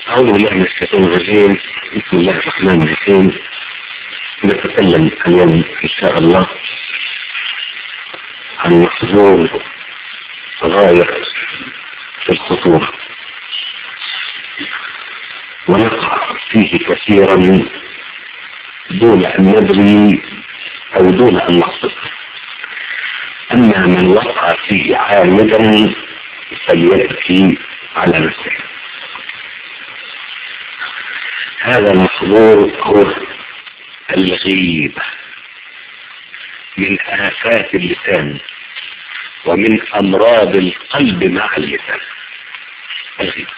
أعوذ بالله من الشيطان الرجيم بسم الله الرحمن الرحيم نتكلم اليوم إن شاء الله عن محظور غاية في الخطورة ونقع فيه كثيرا دون أن ندري أو دون أن نقصد أما من وقع فيه عامدا فليبكي على نفسه هذا المحظور هو الغيبة من آفات اللسان ومن أمراض القلب مع اللسان الغيبة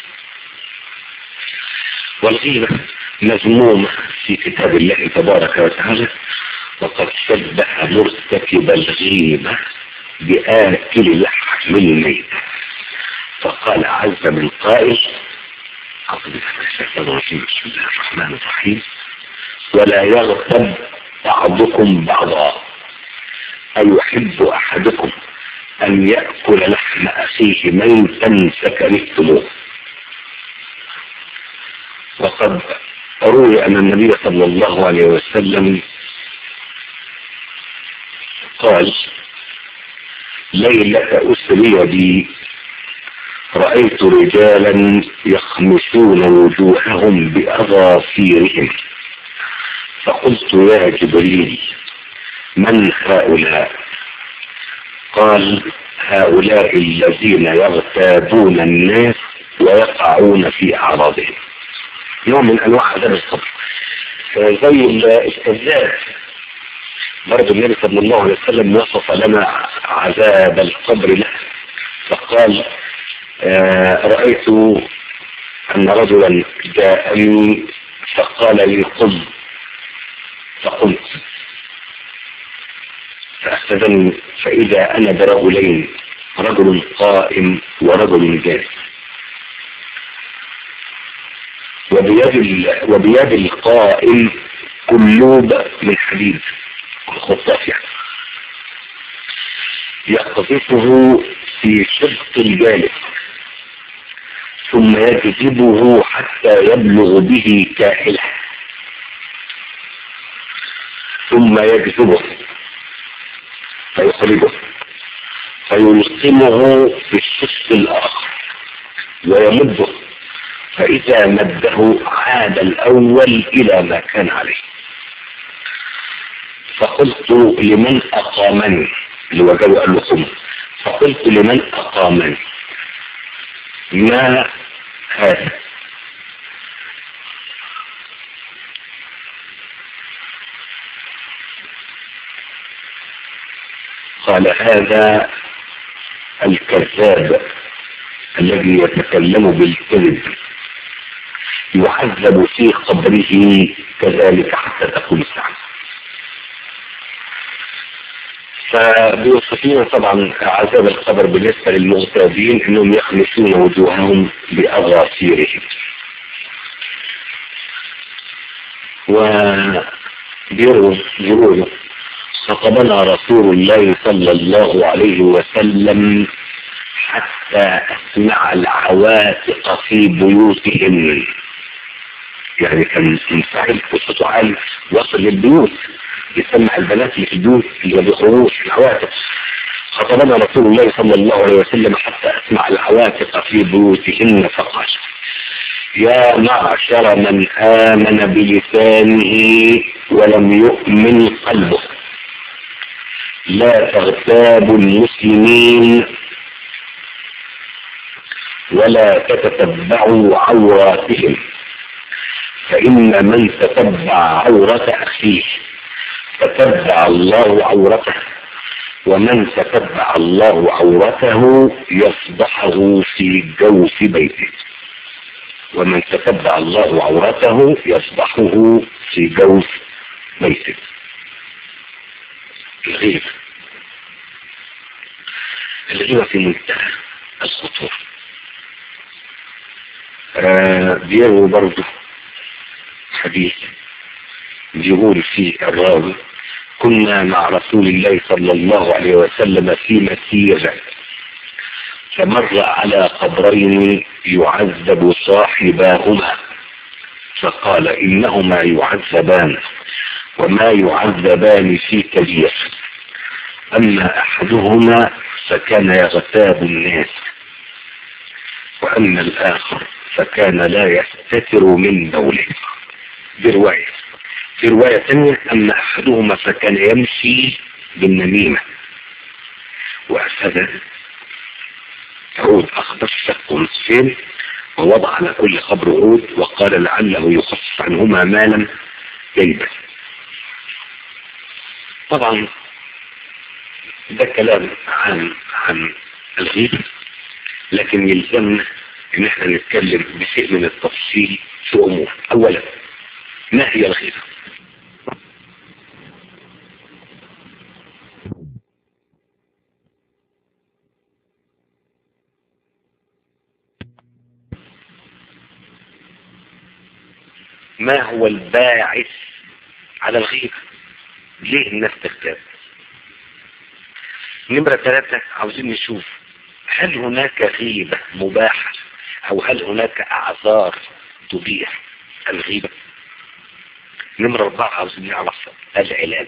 والغيبة مذمومة في كتاب الله تبارك وتعالى وقد شبه مرتكب الغيبة بآكل لحم الميت فقال عز من قائل أعوذ بالله من الشيطان الرجيم بسم الله الرحمن الرحيم ولا يغتب بعضكم بعضا أيحب أحدكم أن يأكل لحم أخيه ميتا فكرهتموه وقد روي أن النبي صلى الله عليه وسلم قال ليلة أسري بي رأيت رجالا يخمسون وجوههم بأظافيرهم فقلت يا جبريل من هؤلاء قال هؤلاء الذين يغتابون الناس ويقعون في أعراضهم نوع من أنواع عذاب الصبر زي الكذاب برضه النبي صلى الله عليه وسلم وصف لنا عذاب القبر له فقال آه رأيت أن رجلا جاءني فقال لي قم فقمت فأخذني فإذا أنا برجلين رجل قائم ورجل جالس وبيد وبيد القائم كلوب من حديد الخطاف يعني يقذفه في شق الجالس ثم يجذبه حتى يبلغ به كاحله ثم يجذبه فيخرجه فيلقمه في الشق الآخر ويمده فإذا مده عاد الأول إلى ما كان عليه فقلت لمن أقامني اللي وجدوا قال له قم فقلت لمن أقامني ما هذا قال هذا الكذاب الذي يتكلم بالكذب يعذب في قبره كذلك حتى تقوم الساعة فبيوصفين طبعا عذاب القبر بالنسبة للمغتابين انهم يخلصون وجوههم بأغاثيرهم وبيروا يقولوا خطبنا رسول الله صلى الله عليه وسلم حتى اسمع العواتق في بيوتهم يعني كان منفعل وصوته عالي وصل للبيوت يسمع البنات اللي في البيوت اللي ما بيخرجوش العواتق خطبنا رسول الله صلى الله عليه وسلم حتى اسمع العواتق في بيوتهن فقال يا معشر من آمن بلسانه ولم يؤمن قلبه لا تغتابوا المسلمين ولا تتتبعوا عوراتهم فإن من تتبع عورة أخيه تتبع الله عورته ومن تتبع الله عورته يفضحه في جوف بيته ومن تتبع الله عورته يفضحه في جوف بيته الغيبة الغيبة في منتهى الخطورة آه بيروي برضه حديث بيقول فيه الراوي كنا مع رسول الله صلى الله عليه وسلم في مسيرة فمر على قبرين يعذب صاحباهما فقال إنهما يعذبان وما يعذبان في كبير أما أحدهما فكان يغتاب الناس وأما الآخر فكان لا يستتر من بوله برواية في رواية ثانية أما أحدهما فكان يمشي بالنميمة وأخذ عود أخضر شق نصفين ووضع على كل قبر عود وقال لعله يخفف عنهما مالا يلبس طبعا ده كلام عن عن الغيب لكن يلزمنا ان احنا نتكلم بشيء من التفصيل في امور اولا ما هي الغيبه ما هو الباعث على الغيبة ليه الناس تغتاب نمرة ثلاثة عاوزين نشوف هل هناك غيبة مباحة او هل هناك اعذار تبيح الغيبة نمرة اربعة عاوزين نعرف العلاج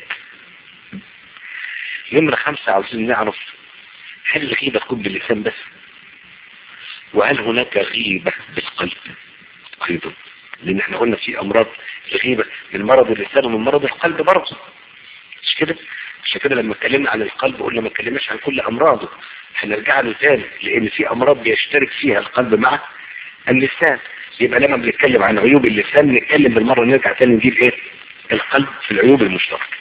نمرة خمسة عاوزين نعرف هل الغيبة تكون باللسان بس وهل هناك غيبة بالقلب ايضا لان احنا قلنا في امراض الغيبة من مرض اللسان ومن مرض القلب برضه مش كده عشان كده لما اتكلمنا عن القلب قلنا ما اتكلمناش عن كل امراضه هنرجع له تاني لان في امراض بيشترك فيها القلب مع اللسان يبقى لما بنتكلم عن عيوب اللسان نتكلم بالمرة نرجع تاني نجيب ايه القلب في العيوب المشتركة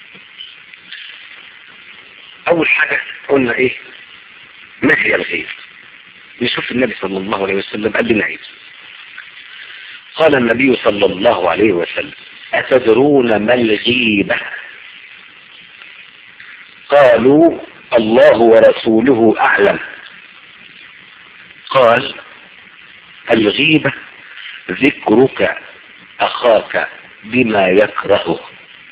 اول حاجة قلنا ايه ما هي الغيب نشوف النبي صلى الله عليه وسلم قال لنا ايه قال النبي صلى الله عليه وسلم أتدرون ما الغيبة قالوا الله ورسوله أعلم قال الغيبة ذكرك أخاك بما يكرهه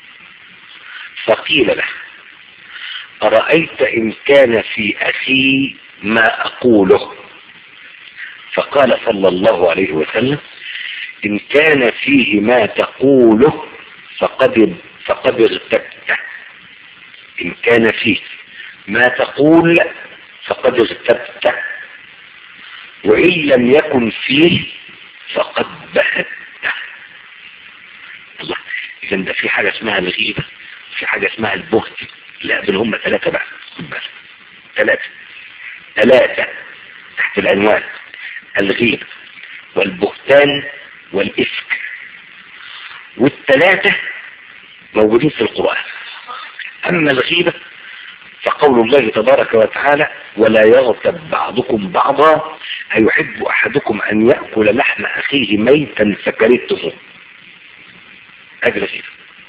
فقيل له أرأيت إن كان في أخي ما أقوله فقال صلى الله عليه وسلم إن كان فيه ما تقوله فقد فقد اغتبته إن كان فيه ما تقول فقد اغتبته وإن لم يكن فيه فقد بهته الله إذا ده في حاجة اسمها الغيبة في حاجة اسمها البهت لا بل هم ثلاثة بقى خد بالك ثلاثة ثلاثة تحت العنوان الغيبة والبهتان والإفك والثلاثة موجودين في القرآن أما الغيبة فقول الله تبارك وتعالى ولا يغتب بعضكم بعضا أيحب أحدكم أن يأكل لحم أخيه ميتا فكرهته هذه الغيبة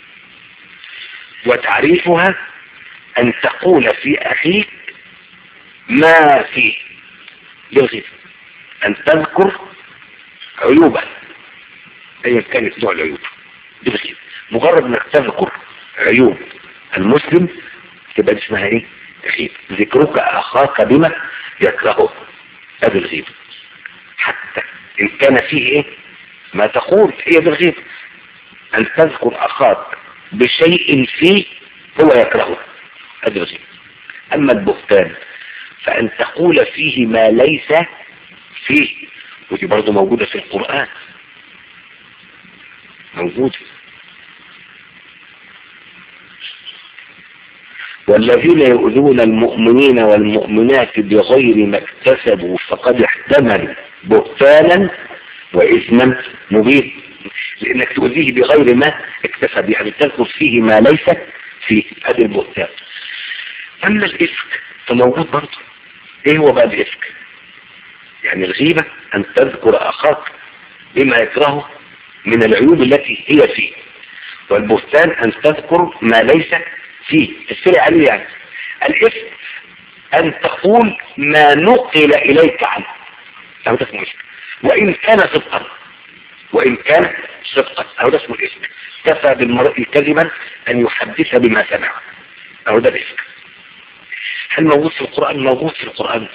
وتعريفها أن تقول في أخيك ما فيه بالغيبة أن تذكر عيوبه ايا كانت نوع العيوب بالغيب مجرد انك تذكر عيوب المسلم تبقى اسمها ايه غيب ذكرك اخاك بما يكرهه هذا الغيب حتى ان كان فيه ايه ما تقول هي بالغيب ان تذكر اخاك بشيء فيه هو يكرهه هذا الغيب اما البهتان فان تقول فيه ما ليس فيه ودي برضه موجودة في القرآن موجود والذين يؤذون المؤمنين والمؤمنات بغير ما اكتسبوا فقد احتملوا بهتانا وإثما مبين لأنك تؤذيه بغير ما اكتسب يعني تذكر فيه ما ليس فيه هذا البهتان أما الإفك فموجود برضه إيه هو بقى الإفك يعني الغيبة أن تذكر أخاك بما يكرهه من العيوب التي هي فيه والبهتان أن تذكر ما ليس فيه تسرع عليه يعني الإثم أن تقول ما نقل إليك عنه أو ده اسمه إثم وإن كان صدقا وإن كان صدقا أو ده اسمه الإثم كفى بالمرء كذبا أن يحدث بما سمع أو ده الإثم هل موجود في القرآن موجود في القرآن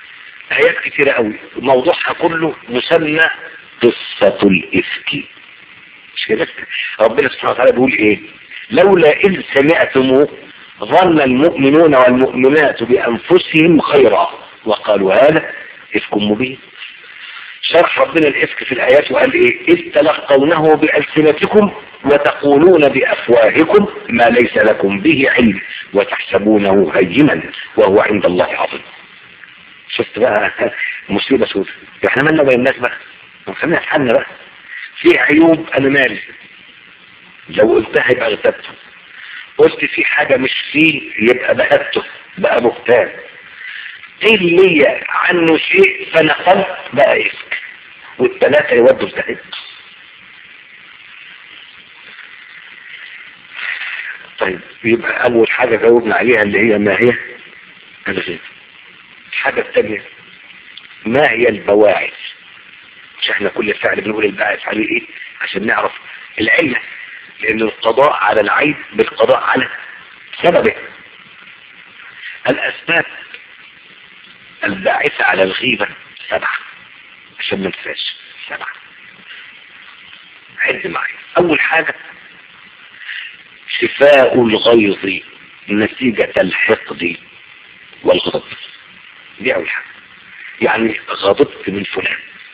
آيات كثيرة قوي موضوعها كله مسمى قصة الإفك مش كده ربنا سبحانه وتعالى بيقول ايه لولا إذ سمعتموه ظن المؤمنون والمؤمنات بأنفسهم خيرا وقالوا هذا إفك مبين شرح ربنا الإفك في الآيات وقال إيه إذ تلقونه بألسنتكم وتقولون بأفواهكم ما ليس لكم به علم وتحسبونه هينا وهو عند الله عظيم شفت بقى مصيبة سودة احنا مالنا بين الناس بقى خلينا في حالنا بقى في عيوب انا مالي لو قلتها يبقى اغتبته قلت في حاجة مش فيه يبقى بهته بقى بهتان قيل لي عنه شيء فنقلت بقى اسك والثلاثة يودوا في داهية طيب يبقى اول حاجة جاوبنا عليها اللي هي ما هي الغيب الحاجة الثانية ما هي البواعث مش احنا كل فعل بنقول الباعث عليه ايه عشان نعرف العلة لان القضاء على العيب بالقضاء على سببه الاسباب الباعثة على الغيبة سبعة عشان ما ننساش سبعة عد معي اول حاجة شفاء الغيظ نتيجة الحقد والغضب دي اول حاجة يعني غضبت من فلان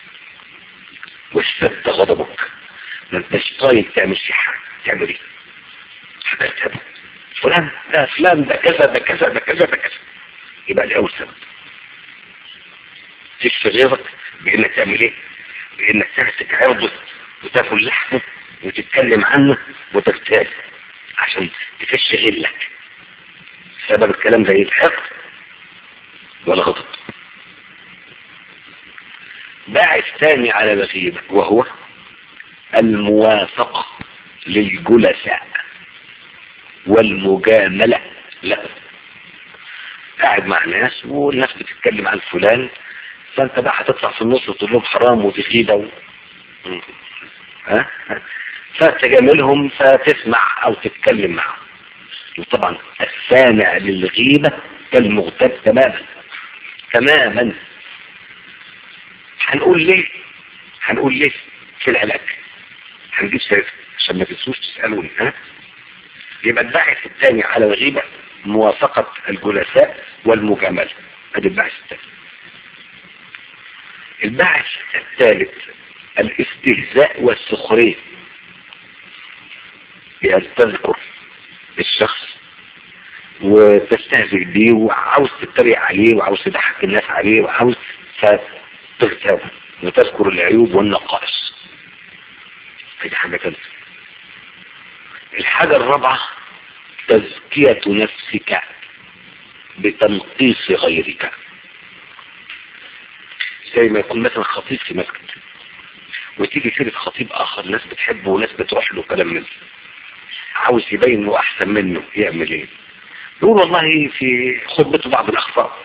واشتد غضبك ما انتش طايق تعمل شي حاجة تعمل ايه حكيتها فلان ده فلان ده كذا ده كذا ده كذا ده كذا يبقى دي اول سبب تشفي غيرك بانك تعمل ايه بانك تمسك عرضه وتاكل لحمه وتتكلم عنه وتغتاب عشان تفش غلك سبب الكلام ده يتحق ولا غضب باعث ثاني على الغيبة وهو الموافقة للجلساء والمجاملة لا قاعد مع ناس والناس بتتكلم عن فلان فانت بقى هتطلع في النص وتقول لهم حرام ودي غيبة و... ها فتجاملهم فتسمع او تتكلم معهم وطبعا السامع للغيبة كالمغتاب تماما تماما هنقول ليه هنقول ليه في العلاج هنجيب سيرة عشان ما تنسوش تسألوني ها يبقى الباحث الثاني على الغيبة موافقة الجلساء والمجاملة ادي الباحث الثاني الباحث الثالث الاستهزاء والسخرية يعني تذكر الشخص وتستهزئ بيه وعاوز تتريق عليه وعاوز تضحك الناس عليه وعاوز تغتاب وتذكر العيوب والنقائص هذه حاجة ثالثة الحاجة الرابعة تزكية نفسك بتنقيص غيرك زي ما يكون مثلا خطيب في مسجد وتيجي سيرة خطيب اخر ناس بتحبه وناس بتروح له كلام منه عاوز يبين انه احسن منه يعمل ايه يقول والله في خطبته بعض الاخطاء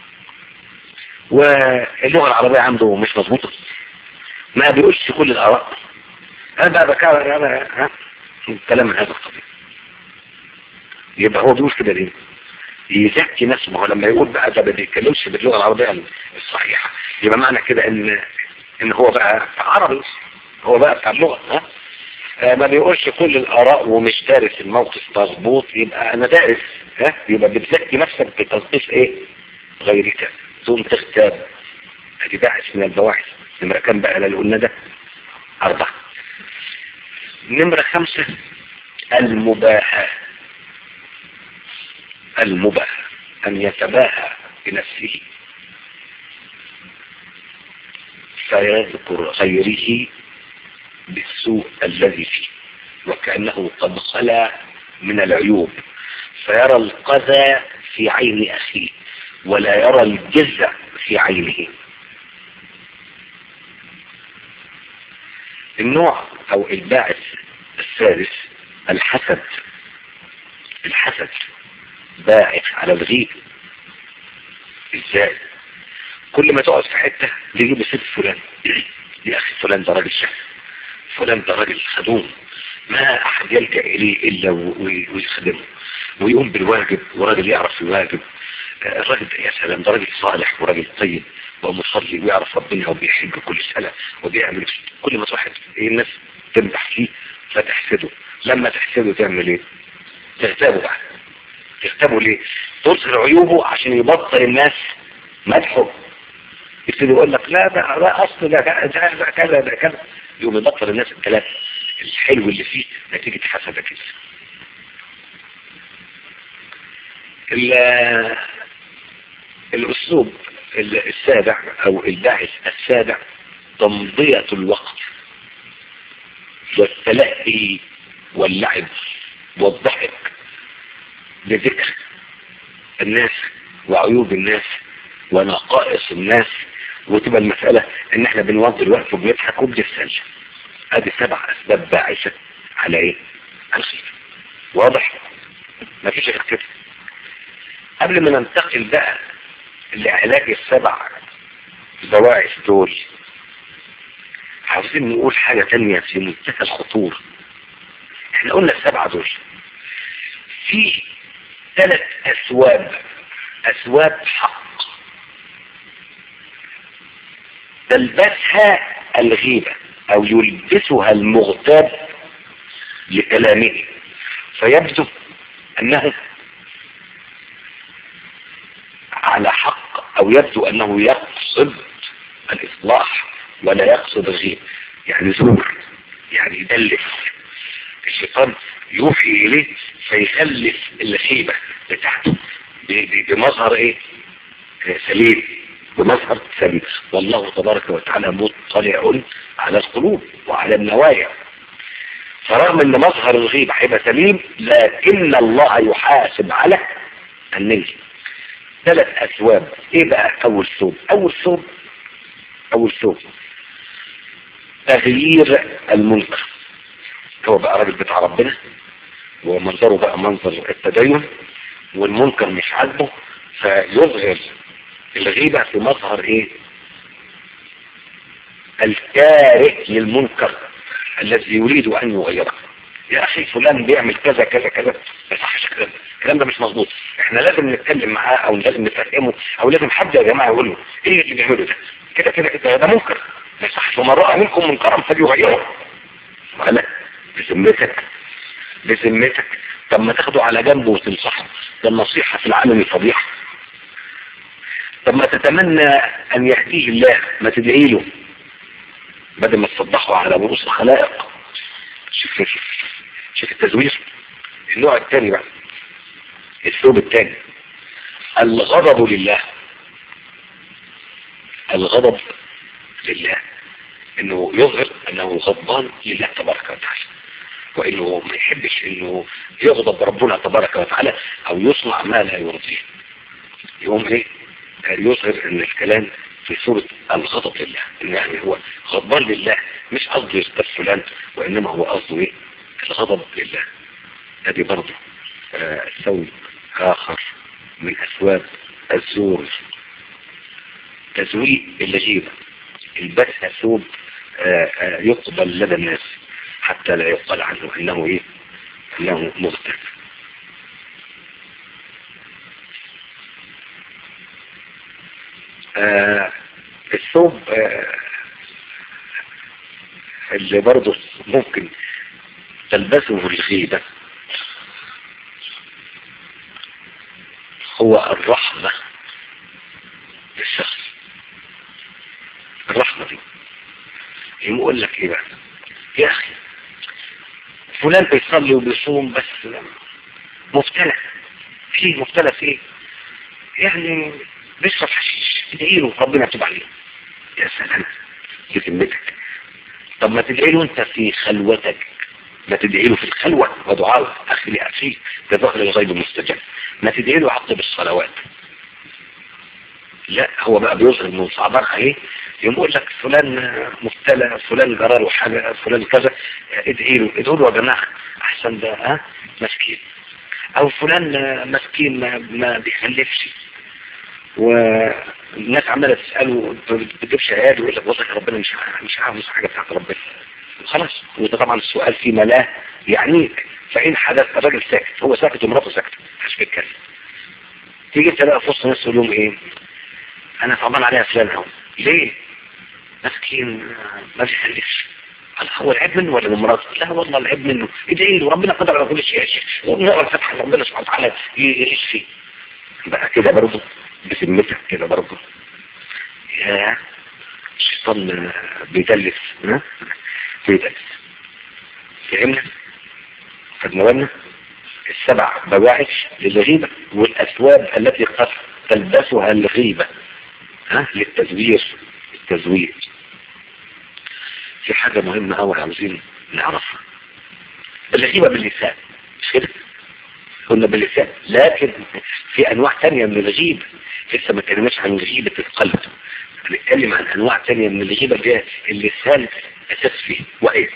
واللغة العربية عنده مش مظبوطة ما بيقولش كل الاراء انا بقى بكرر انا ها الكلام من هذا القبيل يبقى هو بيقول كده ليه يزكي نفسه ما هو لما يقول بقى ده ما بيتكلمش باللغة العربية الصحيحة يبقى معنى كده ان ان هو بقى عربي هو بقى بتاع اللغة ها آه ما بيقولش كل الاراء ومش دارس الموقف مظبوط يبقى انا دارس ها يبقى بتزكي نفسك بتنقيص ايه غيرك ثم تغتاب ادي باحث من البواحث نمرة كام بقى اللي قلنا ده اربعة نمرة خمسة المباهاة المباهاة ان يتباهى بنفسه فيذكر غيره بالسوء الذي فيه وكأنه قد خلا من العيوب فيرى القذى في عين أخيه ولا يرى الجزع في عينه النوع أو الباعث الثالث الحسد الحسد باعث على الغيب ازاي كل ما تقعد في حتة تجيب سيد فلان يا أخي فلان ده راجل شهر فلان ده راجل خدوم ما أحد يلجأ إليه إلا ويخدمه ويقوم بالواجب وراجل يعرف الواجب الراجل يا سلام ده راجل صالح وراجل طيب ومصلي ويعرف ربنا وبيحج كل سنة وبيعمل كل ما تروح الناس تمدح فيه فتحسده لما تحسده تعمل ايه تغتابه بقى تغتابه ليه تظهر عيوبه عشان يبطل الناس مدحه يبتدي يقول لك لا ده ده اصل ده ده ده كذا ده كذا يقوم يبطل الناس الكلام الحلو اللي فيه نتيجة حسدك كده ال- الاسلوب ال- السابع او الباحث السابع تمضية الوقت والتلقي واللعب والضحك بذكر الناس وعيوب الناس ونقائص الناس وتبقى المسألة ان احنا بنوضي الوقت وبنضحك وبنتسلى ادي سبع اسباب باعثة على ايه على الخير واضح مفيش غير كده قبل ما ننتقل بقى لعلاج السبع بواعث دول عاوزين نقول حاجة تانية في منتهى الخطورة احنا قلنا السبعة دول في ثلاث اسواب اسواب حق تلبسها الغيبة او يلبسها المغتاب لكلامه فيبدو انه على حق او يبدو انه يقصد الاصلاح ولا يقصد الغيب يعني زور يعني يدلس الشيطان يوحي اليه فيخلف الخيبة بتاعته ب- ب- بمظهر ايه آه، سليم بمظهر سليم والله تبارك وتعالى مطلع على القلوب وعلى النوايا فرغم ان مظهر الغيبة هيبقى سليم لكن الله يحاسب على النية ثلاث اسباب ايه بقى اول ثوب اول ثوب اول ثوب تغيير المنكر هو بقى راجل بتاع ربنا ومنظره بقى منظر التدين والمنكر مش عاجبه فيظهر الغيبة في مظهر ايه الكاره للمنكر الذي يريد ان يغيره يا اخي فلان بيعمل كذا كذا كذا ما يصحش الكلام ده. الكلام ده مش مظبوط احنا لازم نتكلم معاه او لازم نفهمه او لازم حد يا جماعه يقول له ايه اللي بيعمله ده كده كده كده ده منكر ما يصحش ومن راى منكم منكرا فليغيره ولا بذمتك بذمتك طب ما تاخده على جنبه وتنصحه ده النصيحة في العالم فضيحة طب ما تتمنى ان يهديه الله ما تدعي له بدل ما تصدحه على رؤوس الخلائق شوف شوف شوف التزوير النوع الثاني بقى الثوب الثاني الغضب لله الغضب لله انه يظهر انه غضبان لله تبارك وتعالى وانه ما يحبش انه يغضب ربنا تبارك وتعالى او يصنع ما لا يرضيه يقوم ايه يظهر ان الكلام في صورة الغضب لله إن يعني هو غضبان لله مش قصده يغتاب فلان وانما هو قصده ايه الغضب لله ادي برضه آه سوي اخر من اسباب الزور تزويق الغيبة البسها ثوب آه آه يقبل لدى الناس حتى لا يقال عنه انه ايه انه مغتاب آه الثوب آه اللي برضه ممكن تلبسه الغيبة هو الرحمة للشخص الرحمة دي يقول لك ايه بقى يا اخي فلان بيصلي وبيصوم بس مبتلى فيه مبتلى في ايه يعني بيشرب حشيش ادعي له ربنا يتوب عليه يا سلام في ذمتك طب ما تدعي له انت في خلوتك ما تدعي له في الخلوة ودعاء اخي لاخيك بظهر الغيب المستجاب ما تدعي له عقب الصلوات لا هو بقى بيظهر انه صعبان عليه يقوم يقول لك فلان مبتلى فلان جرى له حاجه فلان كذا ادعي له ادعوا له يا جماعه احسن ده ها مسكين او فلان مسكين ما, ما بيخلفش والناس عماله تساله ما بتجيبش عيال ويقول لك والله ربنا مش مش عاوز حاجه بتاعت ربنا خلاص وده طبعا السؤال فيما لا يعنيك فان حدث الراجل ساكت هو ساكت ومراته ساكته مش بيتكلم تيجي انت بقى في وسط الناس تقول لهم ايه انا صعبان عليها فلان اهو ليه مسكين ما بيخلفش قال هو العيب منه ولا من مراته لا والله العيب منه ادعي له ربنا قدر على كل شيء يا شيخ ونقرا الفتحه ربنا سبحانه وتعالى يشفي بقى كده برضه بذمتك كده برضه يا الشيطان بيدلس ها بيدلس فهمنا خدنا بالنا السبع بواعث للغيبة والأثواب التي قد تلبسها الغيبة ها للتزوير التزوير في حاجة مهمة أوي عاوزين نعرفها الغيبة باللسان مش كده قلنا باللسان لكن في أنواع تانية من الغيبة لسه ما اتكلمناش عن غيبة القلب هنتكلم عن أنواع تانية من الغيبة اللي اللسان أساس فيه وإيه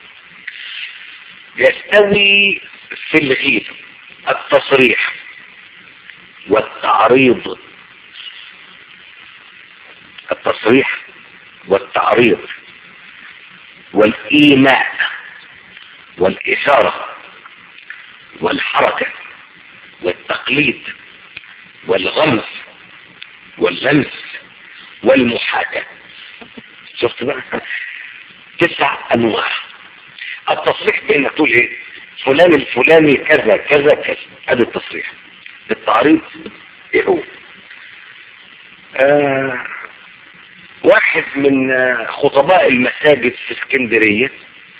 يستوي في الغيبة التصريح والتعريض التصريح والتعريض والإيماء والإشارة والحركة والتقليد والغمس واللمس والمحاكاة شفت بقى تسع أنواع التصريح بأنك تقول إيه فلان الفلاني كذا كذا كذا هذا التصريح التعريض إيه هو آه واحد من خطباء المساجد في اسكندرية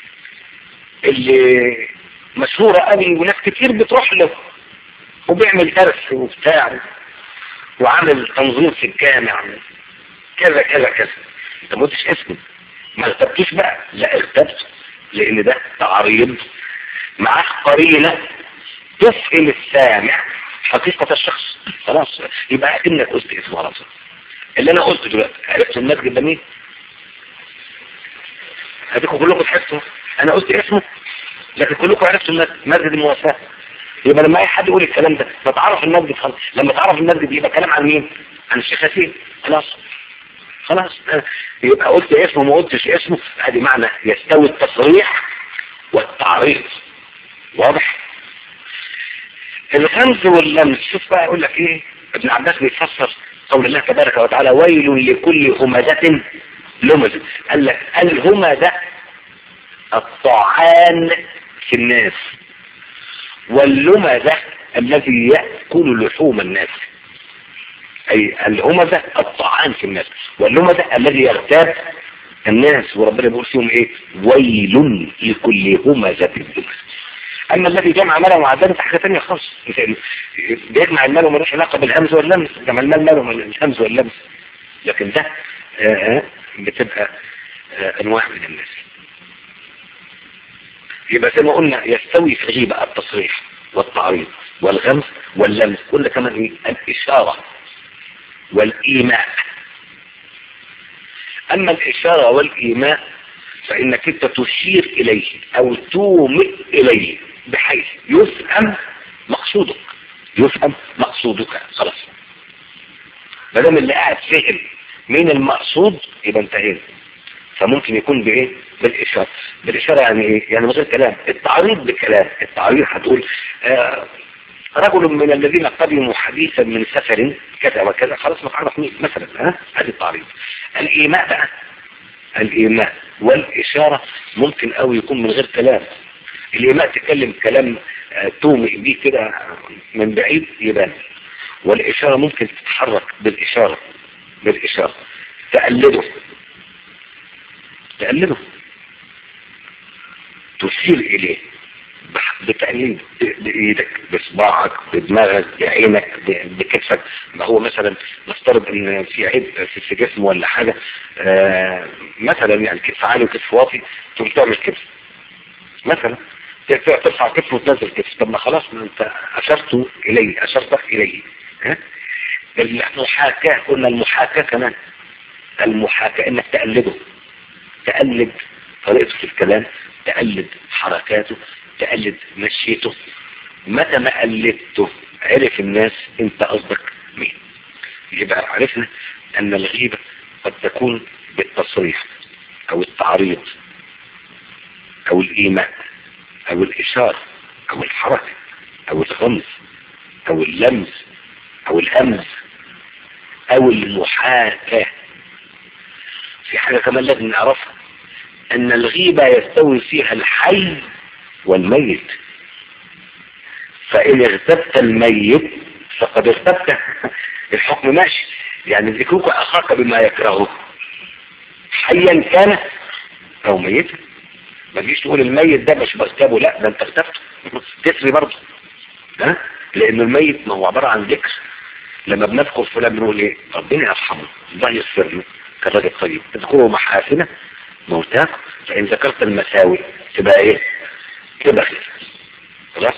اللي مشهورة قوي وناس كتير بتروح له وبيعمل درس وبتاع وعامل تنظيم في الجامع كذا كذا كذا انت ما قلتش اسمه ما اغتبتوش بقى لا اغتبت لان ده تعريض معاه قرينة تفهم السامع حقيقة الشخص خلاص يبقى انك قلت اسمه على طول اللي انا قلته دلوقتي عرفت المسجد ده مين هديكم كلكم تحسوا انا قلت اسمه لكن كلكم عرفتوا المسجد مسجد المواساة يبقى لما اي حد يقول الكلام ده فتعرف المسجد خلاص لما تعرف المسجد يبقى كلام عن مين عن الشيخ ياسين خلاص خلاص يبقى قلت اسمه ما قلتش اسمه ادي معنى يستوي التصريح والتعريض واضح الغمز واللمس شوف بقى يقول لك ايه ابن عباس بيفسر قول الله تبارك وتعالى ويل لكل همزة لمزة قال لك الهمزة الطعان في الناس واللمزة الذي يأكل لحوم الناس أي الهمزة الطعان في الناس واللمزة الذي يغتاب الناس وربنا بيقول فيهم ايه ويل لكل همزة لمزة اما الذي جمع ماله مع ذلك حاجه ثانيه خالص بيجمع المال ومالوش علاقه بالهمز واللمس جمع المال ماله من الهمز واللمس لكن ده آآ بتبقى آآ انواع من الناس يبقى زي ما قلنا يستوي في غيبة التصريح والتعريض والغمس واللمس كل كمان ايه الاشاره والايماء اما الاشاره والايماء فانك انت تشير اليه او تومئ اليه بحيث يفهم مقصودك يفهم مقصودك خلاص ما دام اللي قاعد فهم مين المقصود يبقى انتهينا فممكن يكون بايه بالاشاره بالاشاره يعني ايه يعني من غير كلام التعريض بالكلام التعريض هتقول آه رجل من الذين قدموا حديثا من سفر كذا وكذا خلاص ما تعرف مين مثلا ها هذه التعريض الايماء بقى الايماء والاشاره ممكن قوي يكون من غير كلام الإيماء تتكلم كلام تومئ بيه كده من بعيد يبان والإشارة ممكن تتحرك بالإشارة بالإشارة تقلده تقلده تشير إليه بتقليد بإيدك بصباعك بدماغك بعينك بكتفك ما هو مثلا نفترض ان في عيب في جسمه ولا حاجة آه مثلا يعني كتف عالي وكتف واطي تقوم تعمل كتف مثلا ترفع كتف وتنزل كتف طب ما خلاص ما انت اشرت اليه اشرت اليه ها المحاكاة قلنا المحاكاة كمان المحاكاة انك تقلده تقلد طريقته في الكلام تقلد حركاته تقلد مشيته متى ما قلدته عرف الناس انت قصدك مين يبقى عرفنا ان الغيبة قد تكون بالتصريح او التعريض او الايمان او الاشارة او الحركة او الغمز او اللمس او الهمز او المحاكاة في حاجة كمان لازم نعرفها ان الغيبة يستوي فيها الحي والميت فان اغتبت الميت فقد اغتبت الحكم ماشي يعني ذكرك اخاك بما يكرهه حيا كان او ميتا ما تجيش تقول الميت ده مش بغتابه لا ده انت اغتبته تسري برضه ها لان الميت ما هو عبارة عن ذكر لما بنذكر فلان بنقول ايه ربنا يرحمه الله يغفر له كالراجل طيب تذكروا محاسنه موتاك فان ذكرت المساوي تبقى ايه تبقى خير خلاص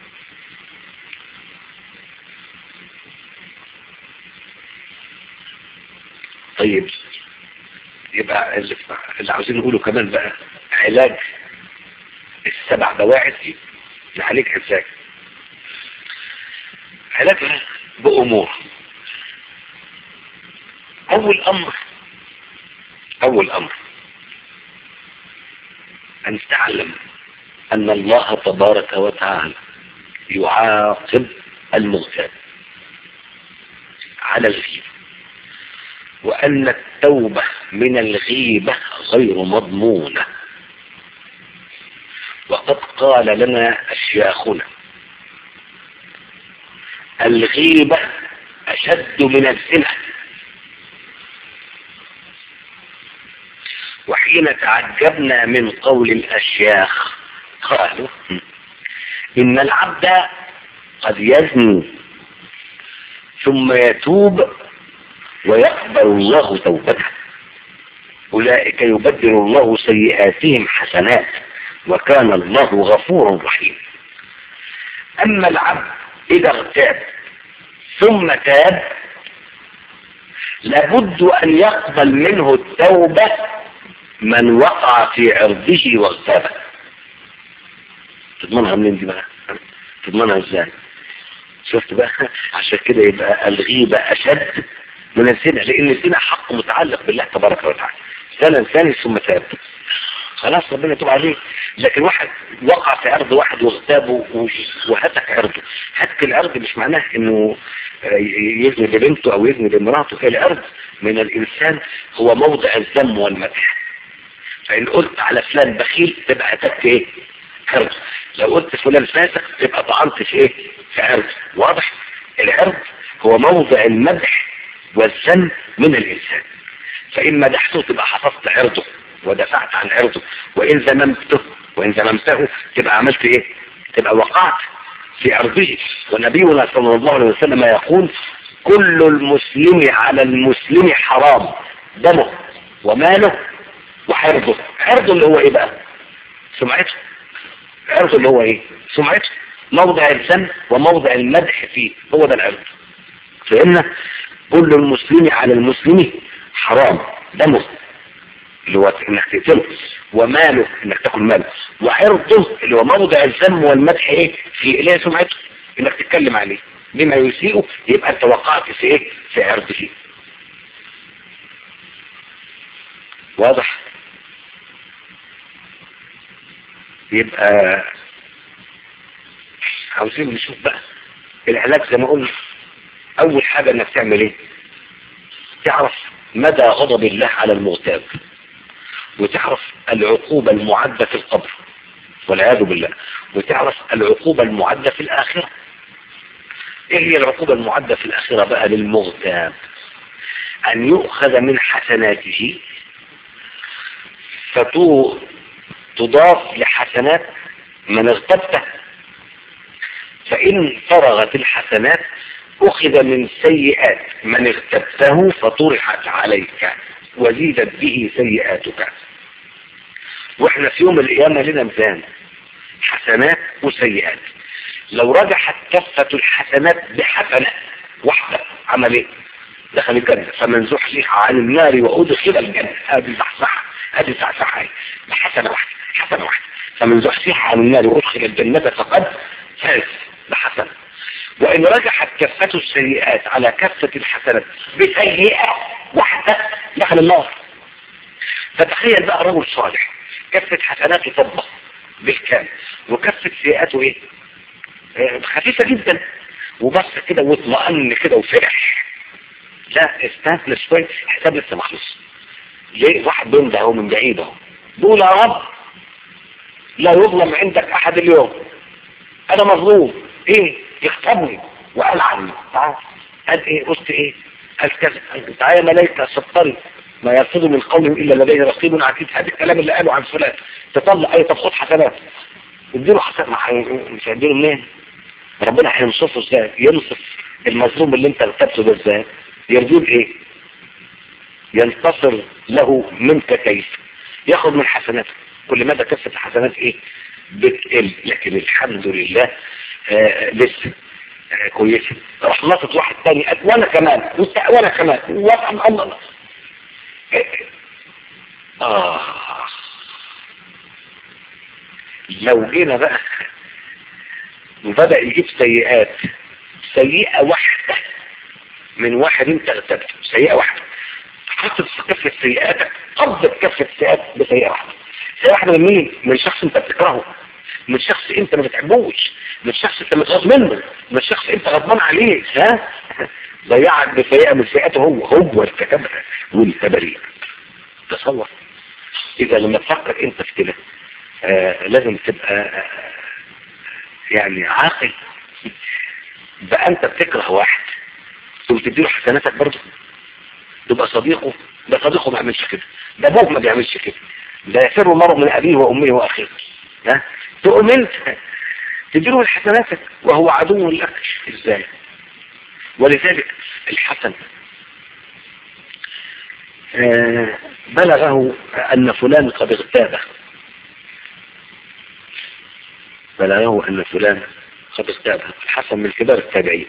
طيب يبقى اللي, اللي عاوزين نقوله كمان بقى علاج السبع بواعث دي نعالجها ازاي علاجها بأمور أول أمر أول أمر أن تعلم أن الله تبارك وتعالى يعاقب المغتاب على الغيبة وأن التوبة من الغيبة غير مضمونة وقد قال لنا أشياخنا الغيبة أشد من الزنا وحين تعجبنا من قول الأشياخ قالوا إن العبد قد يزني ثم يتوب ويقبل الله توبته أولئك يبدل الله سيئاتهم حسنات وكان الله غفورا رحيما أما العبد إذا اغتاب ثم تاب لابد أن يقبل منه التوبة من وقع في عرضه واغتابه تضمنها منين دي بقى تضمنها ازاي شفت بقى عشان كده يبقى الغيبة أشد من الزنا لأن الزنا حق متعلق بالله تبارك وتعالى زنا ثاني ثم تاب خلاص ربنا يتوب عليه لكن واحد وقع في عرض واحد واغتابه وهتك عرضه هتك العرض مش معناه انه يزني ببنته او يزني بامراته العرض من الانسان هو موضع الذم والمدح فان قلت على فلان بخيل تبقى هتك ايه عرض لو قلت فلان فاسق تبقى طعنت في ايه في عرض واضح العرض هو موضع المدح والذم من الانسان فان مدحته تبقى حفظت عرضه ودفعت عن عرضه وإن ذممته وإن ذممته تبقى عملت إيه تبقى وقعت في عرضه ونبينا صلى الله عليه وسلم يقول كل المسلم على المسلم حرام دمه وماله وحرضه عرضه اللي هو إيه بقى سمعته عرضه اللي هو إيه سمعته موضع الذم وموضع المدح فيه هو ده العرض فإن كل المسلم على المسلم حرام دمه اللي هو انك تقتله وماله انك تاكل ماله وعرضه اللي هو موضع الذم والمدح ايه في اللي هي سمعته انك تتكلم عليه بما يسيئه يبقى انت وقعت في ايه في عرضه واضح يبقى عاوزين نشوف بقى العلاج زي ما قلنا اول حاجة انك تعمل ايه تعرف مدى غضب الله على المغتاب وتعرف العقوبة المعدة في القبر والعياذ بالله وتعرف العقوبة المعدة في الآخرة ايه هي العقوبة المعدة في الآخرة بقى للمغتاب أن يؤخذ من حسناته فتضاف لحسنات من اغتبته فإن فرغت الحسنات أخذ من سيئات من اغتبته فطرحت عليك وزيدت به سيئاتك واحنا في يوم القيامة لنا ميزان حسنات وسيئات لو رجحت كفة الحسنات بحسنة واحدة عمل ايه دخل الجنة فمن زحزح عن النار وأدخل الجنة هذه صحصحة هذه صحصحة بحسنة واحدة حسنة واحدة فمن زحزح عن النار وأدخل الجنة فقد فاز بحسنة وإن رجحت كفة السيئات على كفة الحسنات بسيئة واحدة دخل النار فتخيل بقى رجل صالح كفة حسناته طبق بالكامل وكفة سيئاته ايه اه خفيفة جدا وبص كده واطمئن كده وفرح لا استنى شوية حساب لسه مخلص ليه واحد بينده اهو من بعيد اهو قول يا رب لا يظلم عندك احد اليوم انا مظلوم ايه يختبني وقال عني تعال قال ايه قلت ايه قال كذا قال تعالى ملائكة سطري ما يرفض من قول الا لديه رقيب عتيد هذا الكلام اللي قاله عن فلان تطلع اي طب خد حسنات اديله حسنات ما حي- مش هيديله منين ربنا هينصفه ازاي ينصف المظلوم اللي انت اغتبته ده ازاي يرضيه بايه ينتصر له منك كيف ياخد من حسناته كل مدى كفة الحسنات ايه بتقل لكن الحمد لله آه لسه آه كويسة راح نصت واحد تاني قال وانا كمان وانت- وانا كمان وانا الله آه لو جينا بقى وبدأ يجيب سيئات سيئة واحدة من واحد انت اغتبته سيئة واحدة حطت في كفة سيئاتك قبضت كفة سيئات بسيئة واحدة سيئة واحدة من مين؟ من شخص انت بتكرهه من شخص انت ما بتحبوش من شخص انت متغاظ منه من شخص انت غضبان عليه ها ضيعك بسيئة من سيئاته هو هو ارتكبها وانت بريء تصور اذا لما تفكر انت في كده آه لازم تبقى آه يعني عاقل بقى انت بتكره واحد وتديله حسناتك برضه تبقى صديقه ده صديقه ما يعملش كده ده ابوه ما بيعملش كده ده يفر المرء من ابيه وامه واخيه ها تقوم انت تديله من حسناتك وهو عدو لك ازاي ولذلك الحسن آه بلغه ان فلان قد اغتابه بلغه ان فلان قد اغتابه الحسن من كبار التابعين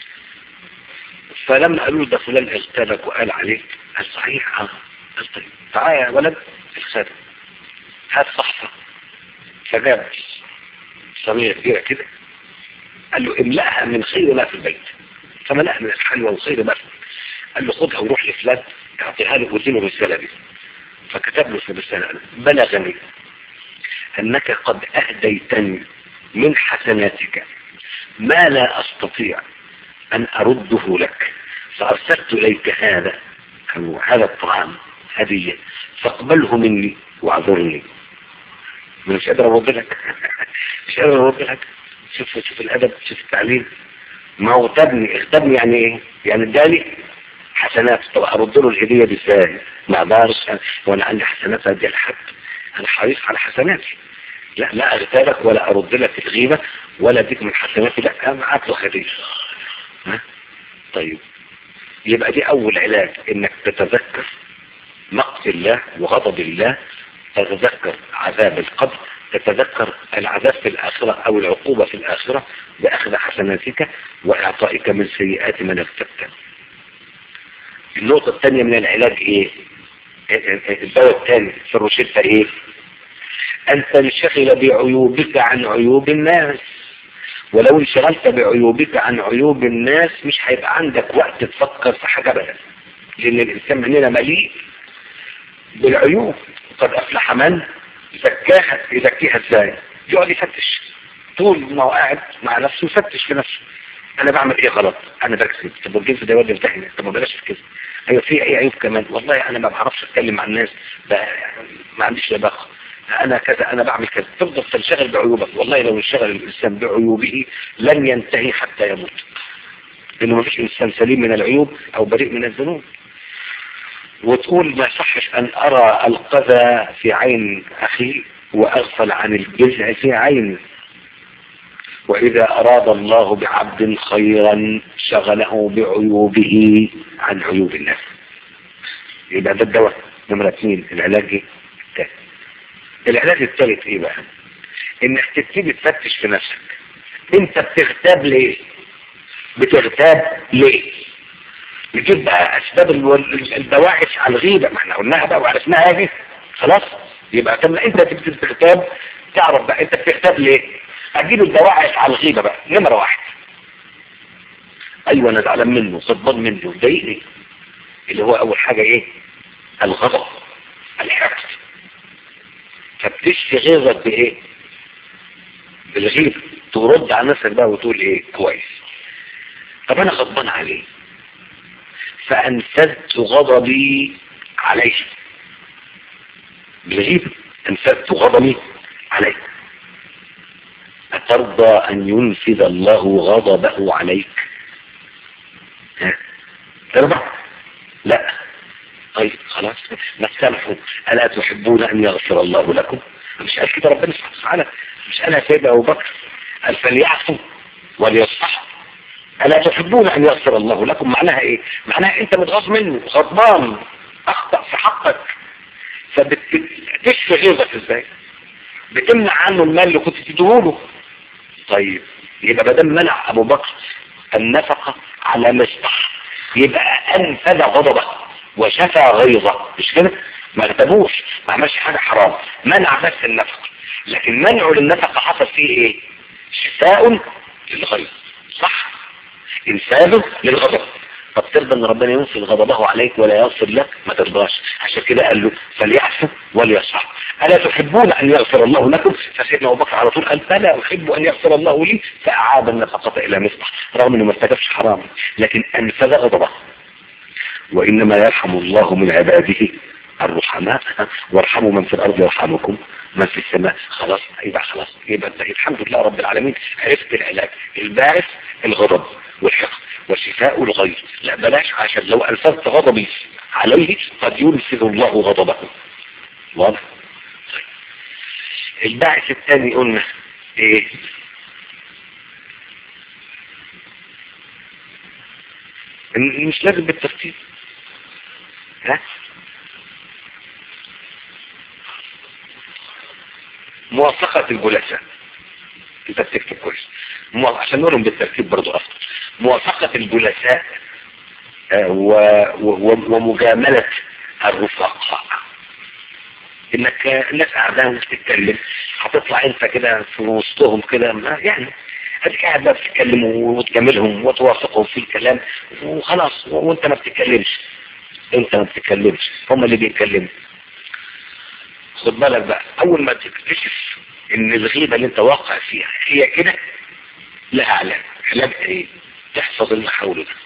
فلما قالوا له ده فلان اغتابك وقال عليك قال صحيح اه قال طيب تعالى يا ولد الخادم هات صحفة فجاب صينية كبيرة كده قال له املأها من خير ما في البيت فملأها من الحلوى وخير ما في قال له خدها وروح لفلان اعطيها له واديله الرسالة دي فكتب له في الرسالة قال بلغني انك قد اهديتني من حسناتك ما لا استطيع أن أرده لك فأرسلت إليك هذا أو هذا الطعام هدية فاقبله مني واعذرني مش قادر أرد لك مش قادر أرد لك شوف شوف الأدب شوف التعليم ما هو اغتبني اغتبني يعني إيه؟ يعني اداني حسنات طب أرد له الهدية دي إزاي؟ ما أقدرش وأنا عندي حسنات أدي لحد أنا حريص على حسناتي لا لا أغتابك ولا أرد لك الغيبة ولا أديك من حسناتي لا أبعت له هدية ها؟ طيب يبقى دي اول علاج انك تتذكر مقت الله وغضب الله تتذكر عذاب القبر تتذكر العذاب في الآخرة او العقوبة في الآخرة بأخذ حسناتك واعطائك من سيئات من اغتبت النقطة الثانية من العلاج ايه الدواء الثاني في الروشتة ايه ان تنشغل بعيوبك عن عيوب الناس ولو انشغلت بعيوبك عن عيوب الناس مش هيبقى عندك وقت تفكر في حاجة بقى لان الانسان مننا مليء بالعيوب قد افلح من زكاها يزكيها ازاي يقعد يفتش طول ما هو قاعد مع نفسه يفتش في نفسه انا بعمل ايه غلط انا بكذب طب والجنس ده يودي امتحن طب ما بلاش الكذب ايوه في اي عيوب كمان والله انا ما بعرفش اتكلم مع الناس ما عنديش لباقه انا كذا انا بعمل كذا تفضل تنشغل بعيوبك والله لو انشغل الانسان بعيوبه لن ينتهي حتى يموت لانه ما فيش انسان سليم من العيوب او بريء من الذنوب وتقول ما صحش ان ارى القذى في عين اخي واغفل عن الجزع في عيني واذا اراد الله بعبد خيرا شغله بعيوبه عن عيوب الناس يبقى ده الدواء نمرة اثنين العلاج ايه الثالث العلاج الثالث ايه بقى انك تبتدي تفتش في نفسك انت بتغتاب ليه بتغتاب ليه نجيب بقى اسباب البواعث على الغيبة ما احنا قلناها بقى وعرفناها هذه خلاص يبقى لما انت تبتدي تغتاب تعرف بقى انت بتغتاب ليه اجيب البواعث على الغيبة بقى نمرة واحد ايوه انا زعلان منه غضبان منه ضايقني اللي هو اول حاجة ايه الغضب الحقد فبتشفي غيظك بايه بالغيب ترد على نفسك بقى وتقول ايه كويس طب انا غضبان عليه فانفذت غضبي عليه بالغيب انفذت غضبي عليك أترضى أن ينفذ الله غضبه عليك ترضى لا طيب خلاص نسامحوا ألا تحبون أن يغفر الله لكم مش قال كده ربنا سبحانه وتعالى مش قالها سيدنا أبو بكر قال فليعفوا وليصفحوا ألا تحبون أن يغفر الله لكم معناها إيه معناها أنت متغاظ منه غضبان أخطأ في حقك فبتشفي غيظك إزاي بتمنع عنه المال اللي كنت تديهوله طيب يبقى بدل منع أبو بكر النفقة على مصطح يبقى أنفذ غضبه وشفى غيظه مش كده ما اغتبوش ما عملش حاجة حرام منع بس النفقة لكن منعه للنفقة حصل فيه ايه شفاء للغيظ صح انفاذه للغضب طب ترضى ان ربنا ينفذ غضبه عليك ولا يغفر لك ما ترضاش عشان كده قال له فليعفو وليصح الا تحبون ان يغفر الله لكم فسيدنا ابو بكر على طول قال فلا احب ان يغفر الله لي فاعاد النفقه الى مصبح رغم انه ما ارتكبش حرام لكن انفذ غضبه وانما يرحم الله من عباده الرحماء وارحموا من في الارض يرحمكم من في السماء خلاص يبقى خلاص يبقى انت الحمد لله رب العالمين عرفت العلاج الباعث الغضب والحقد وشفاء الغيظ لا بلاش عشان لو ألفت غضبي عليه قد ينفذ الله غضبه واضح طيب. الباعث الثاني قلنا ايه مش لازم بالترتيب ها موافقة الجلساء انت بتكتب كويس عشان نقولهم بالترتيب برضو افضل موافقة الجلساء ومجاملة الرفقاء انك الناس قاعدة وبتتكلم هتطلع انت كده في وسطهم كده يعني هتك قاعد بقى بتتكلم وتجاملهم وتوافقهم في الكلام وخلاص وانت ما بتتكلمش انت ما بتتكلمش هم اللي بيتكلموا خد بالك بقى اول ما تكتشف ان الغيبة اللي انت واقع فيها هي كده لها علاج علاج ايه تحفظ المحاول ده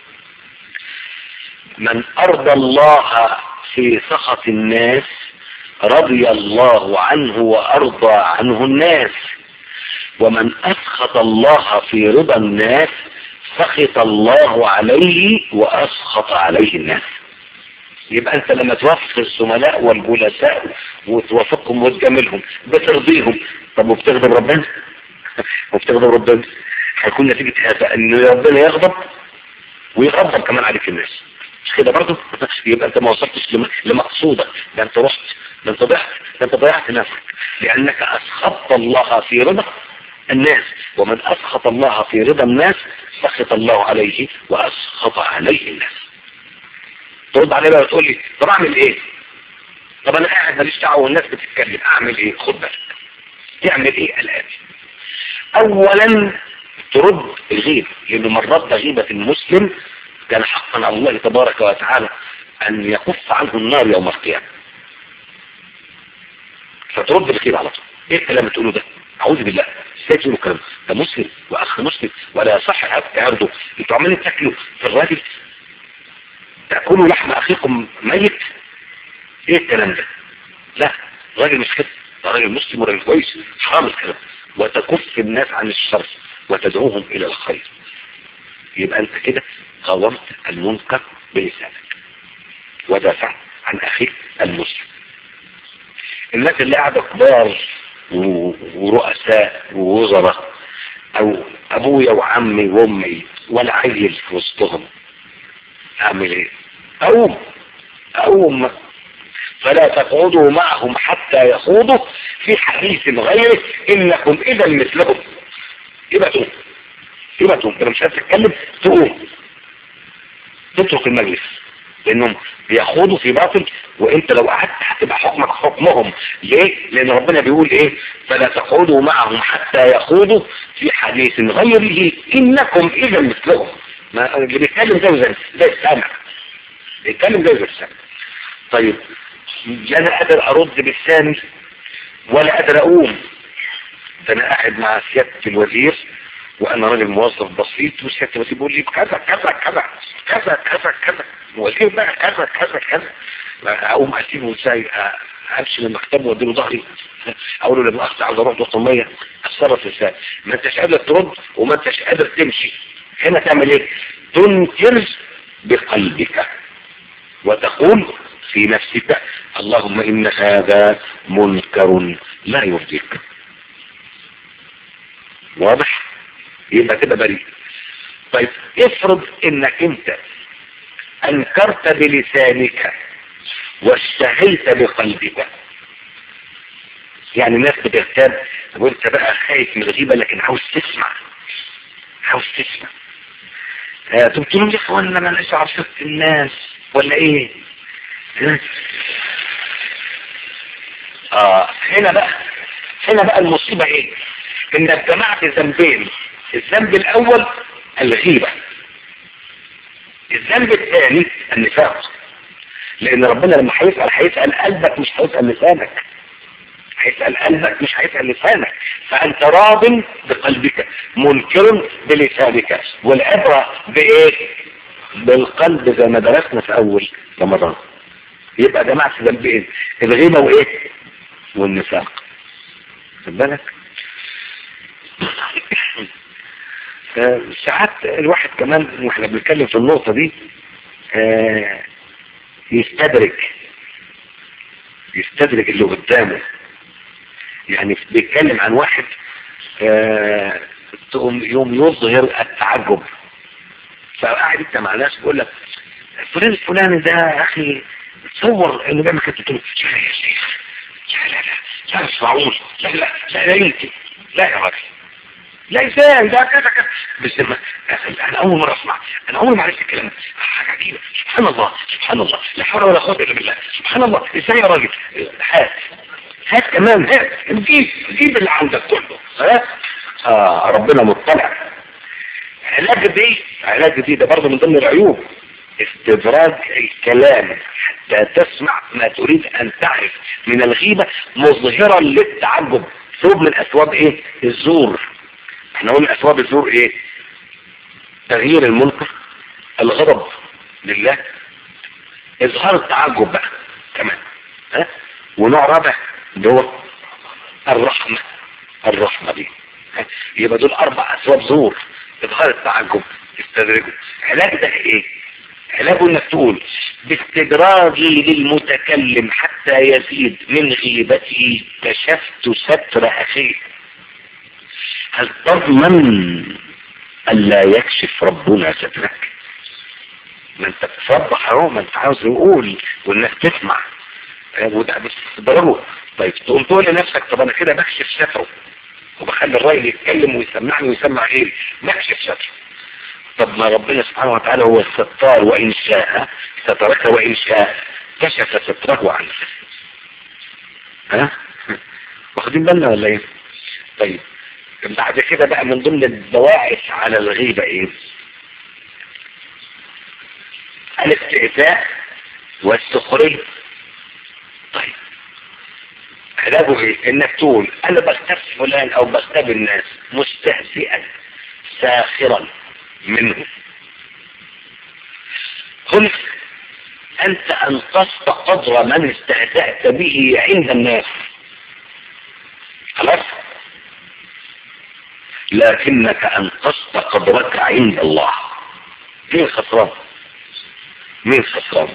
من ارضى الله في سخط الناس رضي الله عنه وارضى عنه الناس ومن اسخط الله في رضا الناس سخط الله عليه واسخط عليه الناس يبقى انت لما توافق الزملاء والجلساء وتوافقهم وتجاملهم بترضيهم طب وبتغضب ربنا وبتغضب ربنا هيكون نتيجة هذا ان ربنا يغضب ويغضب كمان عليك الناس مش كده برضه يبقى انت ما وصلتش لمقصودك ده انت رحت ده انت ضحت ده انت ضيعت نفسك لانك اسخطت الله في رضا الناس ومن اسخط الله في رضا الناس سخط الله عليه واسخط عليه الناس ترد عليه بقى وتقول لي طب اعمل ايه طب انا قاعد ماليش دعوه والناس بتتكلم اعمل ايه خد بالك تعمل ايه الان اولا ترد الغيب لان من رد غيبة المسلم كان حقا على الله تبارك وتعالى ان يكف عنه النار يوم القيامة فترد الغيب على طول ايه الكلام اللي تقوله ده اعوذ بالله ازاي تقولوا الكلام ده مسلم واخ مسلم ولا يصح عرضه انتوا عمالين تاكلوا في الراجل تاكلوا لحم اخيكم ميت ايه الكلام ده لا راجل مش كده ده راجل مسلم وراجل كويس حرام الكلام وتكف الناس عن الشر وتدعوهم الى الخير يبقى انت كده قاومت المنكر بلسانك ودافعت عن اخيك المسلم الناس اللي قاعدة كبار ورؤساء ووزراء او ابويا وعمي وامي وانا عيل في وسطهم اعمل ايه اقوم اقوم فلا تقعدوا معهم حتى يخوضوا في حديث غيره انكم اذا مثلهم يبقى تقوم يبقى تقوم اذا مش هتتكلم تقوم تترك المجلس لانهم بيخوضوا في باطل وانت لو قعدت هتبقى حكمك حكمهم ليه لان ربنا بيقول ايه فلا تقعدوا معهم حتى يخوضوا في حديث غيره انكم اذا مثلهم ما اللي بيتكلم زي زي زي السامع بيتكلم زي زي السامع طيب لا انا قادر ارد بلساني ولا قادر اقوم ده انا قاعد مع سيادة الوزير وانا راجل موظف بسيط وسيادة الوزير بيقول لي كذا كذا كذا كذا كذا كذا الوزير بقى كذا كذا كذا اقوم اسيبه ازاي امشي من مكتبه واديله ظهري اقول له لما اخت عاوز اروح دوت الميه اتصرف ازاي ما انتش قادر ترد وما انتش قادر تمشي هنا تعمل ايه تنكر بقلبك وتقول في نفسك اللهم ان هذا منكر لا يرضيك واضح يبقى كده بريء طيب افرض انك انت انكرت بلسانك واشتهيت بقلبك يعني الناس بتغتاب وانت بقى خايف من الغيبة لكن عاوز تسمع عاوز تسمع آه تقول لهم يا اخوانا ما انا عرفت الناس ولا ايه اه هنا بقى هنا بقى المصيبة ايه انك جمعت ذنبين الذنب الاول الغيبة الذنب الثاني النفاق لان ربنا لما هيسأل هيسأل قلبك مش هيسأل لسانك هيسأل قلبك مش هيسأل لسانك فانت راض بقلبك منكر بلسانك والعبرة بايه بالقلب زي ما درسنا في اول رمضان يبقى جماعة ذنبين الغيبة وايه والنفاق خد بالك ساعات الواحد كمان واحنا بنتكلم في النقطة دي آه يستدرك يستدرك اللي قدامه يعني بيتكلم عن واحد آه يوم يظهر التعجب فقاعد انت مع ناس بيقول لك فلان الفلاني ده يا اخي تصور انه بيعمل كده تقول لا يا شيخ لا لا لا لا مش معقول لا لا لا لا يمكن لا يا راجل لا ازاي ده كذا كذا بس ما انا اول مره اسمع انا اول ما عرفت الكلام حاجه عجيبه سبحان الله سبحان الله لا حول ولا قوه الا بالله سبحان الله ازاي يا راجل هات هات كمان هات جيب جيب اللي عندك كله ها آه ربنا مطلع علاج دي علاج دي ده برضه من ضمن العيوب استدراج الكلام حتى تسمع ما تريد ان تعرف من الغيبة مظهرا للتعجب ثوب من اسباب ايه الزور احنا قلنا اسباب الزور ايه تغيير المنكر الغضب لله اظهار التعجب بقى كمان ها ونوع رابع اللي هو الرحمة الرحمة دي يبقى دول اربع اسباب زور اظهار التعجب استدرجه علاج ده ايه علاجه انك تقول باستدراجي للمتكلم حتى يزيد من غيبته كشفت ستر اخيه هل تضمن الا يكشف ربنا سترك ما انت بتصبح اهو ما انت عاوز يقول والناس تسمع وده باستدراجه طيب تقوم تقول لنفسك طب انا كده بكشف ستره وبخلي الراجل يتكلم ويسمعني ويسمع غيري بكشف ستره طب ما ربنا سبحانه وتعالى هو الستار وإن شاء سترك وإن شاء كشف ستره عنك ها واخدين بالنا ولا ايه طيب بعد كده بقى من ضمن البواعث على الغيبة ايه الاستئذاء والسخرية طيب علاجه ايه انك تقول انا بختف فلان او بختف الناس مستهزئا ساخرا منه قلت أنت أنقصت قدر من استهزأت به عند الناس خلاص لكنك أنقصت قدرك عند الله مين خسران مين خسران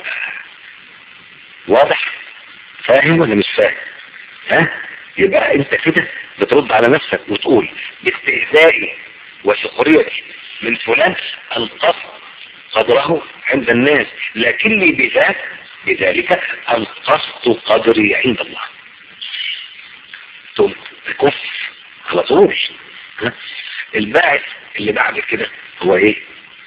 واضح فاهم ولا مش فاهم ها يبقى انت كده بترد على نفسك وتقول باستهزائي وسخريتي من فلان انقص قدره عند الناس لكني بذات بذلك انقصت قدري عند الله ثم كف على طول الباعث اللي بعد كده هو ايه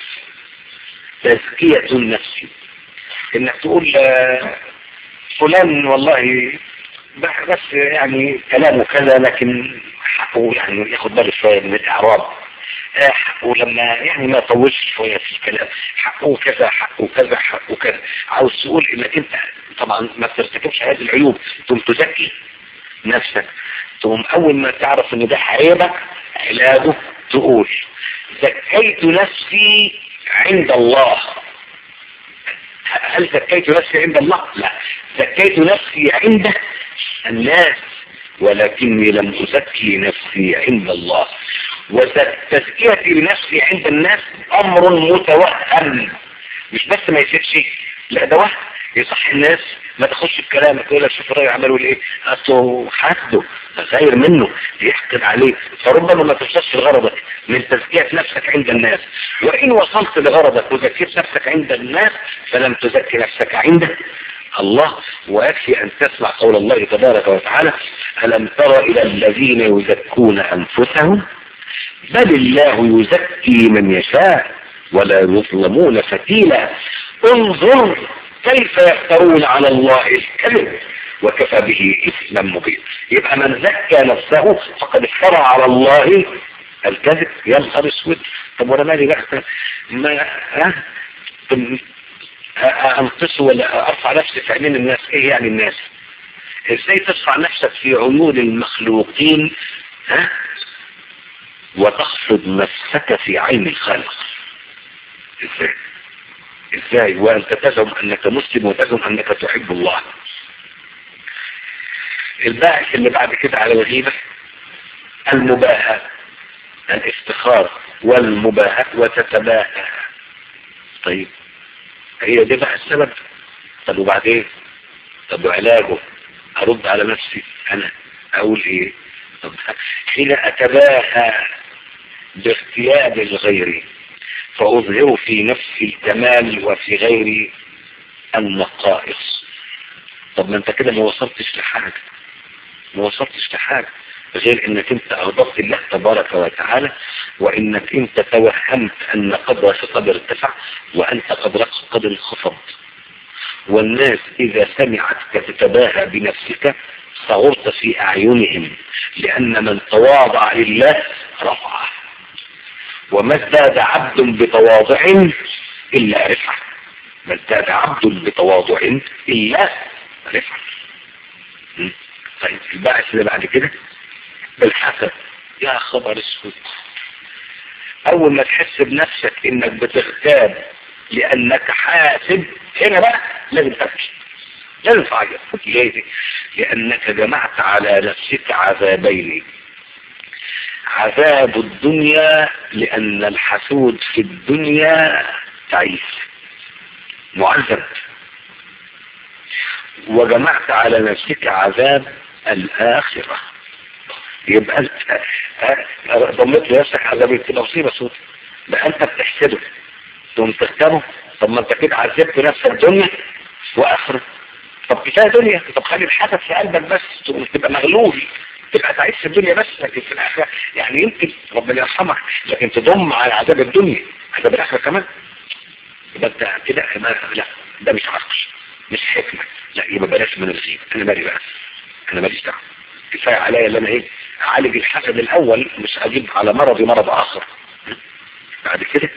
تزكية النفس انك تقول فلان والله بس يعني كلامه كذا لكن حقه يعني ياخد باله شوية من الاعراب حقه لما يعني ما طولش شوية في الكلام حقه كذا حقه كذا حقه كذا عاوز تقول انك انت طبعا ما بترتكبش هذه العيوب تقوم تزكي نفسك تقوم اول ما تعرف ان ده عيبك علاجه تقول زكيت نفسي عند الله هل زكيت نفسي عند الله لا زكيت نفسي عند الناس ولكني لم أزكي نفسي عند الله وتزكيتي لنفسي عند الناس أمر متوهم مش بس ما يصيرش لا ده وهم يصح الناس ما تاخدش في كلامك تقول لك شوف الراجل عملوا ايه اصله حاسده غير منه بيحقد عليه فربما ما توصلش لغرضك من تزكية نفسك عند الناس وان وصلت لغرضك وزكيت نفسك عند الناس فلم تزكي نفسك عند الله ويكفي ان تسمع قول الله تبارك وتعالى الم تر الى الذين يزكون انفسهم بل الله يزكي من يشاء ولا يظلمون فتيلا انظر كيف يفترون على الله الكذب وكفى به اثما مبين يبقى من زكى نفسه فقد افترى على الله الكذب يا نهار اسود طب وانا مالي بقى ما ها انقص ولا ارفع نفسي في عينين الناس ايه يعني الناس ازاي ترفع نفسك في عيون المخلوقين ها وتخفض نفسك في عين الخالق ازاي ازاي وانت تزعم انك مسلم وتزعم انك تحب الله الباحث اللي بعد كده على الغيبة المباهاة الافتخار والمباهاة وتتباهى طيب هي دي بقى السبب طب وبعدين طب وعلاجه ارد على نفسي انا اقول ايه طب حين اتباهى باغتياب الغير فأظهر في نفسي الكمال وفي غيري النقائص طب ما انت كده ما وصلتش لحاجة ما وصلتش لحاجة غير انك انت اغضبت الله تبارك وتعالى وانك انت توهمت ان قدرك قد ارتفع وانت قدرك قد انخفض والناس اذا سمعتك تتباهى بنفسك صغرت في اعينهم لان من تواضع لله رفعه وما ازداد عبد بتواضع إلا رفعة ما ازداد عبد بتواضع إلا رفعة طيب الباعث اللي بعد كده بالحسب يا خبر اسود اول ما تحس بنفسك انك بتغتاب لانك حاسب هنا بقى لازم تبكي لازم تعيط ليه لانك جمعت على نفسك عذابين عذاب الدنيا لأن الحسود في الدنيا تعيس معذب وجمعت على نفسك عذاب الآخرة يبقى ضمت لنفسك عذاب كده مصيبة صوت ده أنت بتحسده تقوم تختمه طب ما أنت كده عذبت نفسك الدنيا وآخرة طب كفاية دنيا طب خلي الحسد في قلبك بس تبقى مغلول تبقى تعيش في الدنيا بس لكن في الآخرة يعني يمكن ربنا يرحمك لكن تضم على عذاب الدنيا عذاب الآخرة كمان يبقى انت كده لا ده مش عقل مش حكمة لا يبقى بلاش من الغيب انا مالي بقى انا ماليش دعوه كفاية عليا اللي انا ايه اعالج الحسد الاول مش اجيب على مرضي مرض اخر بعد كده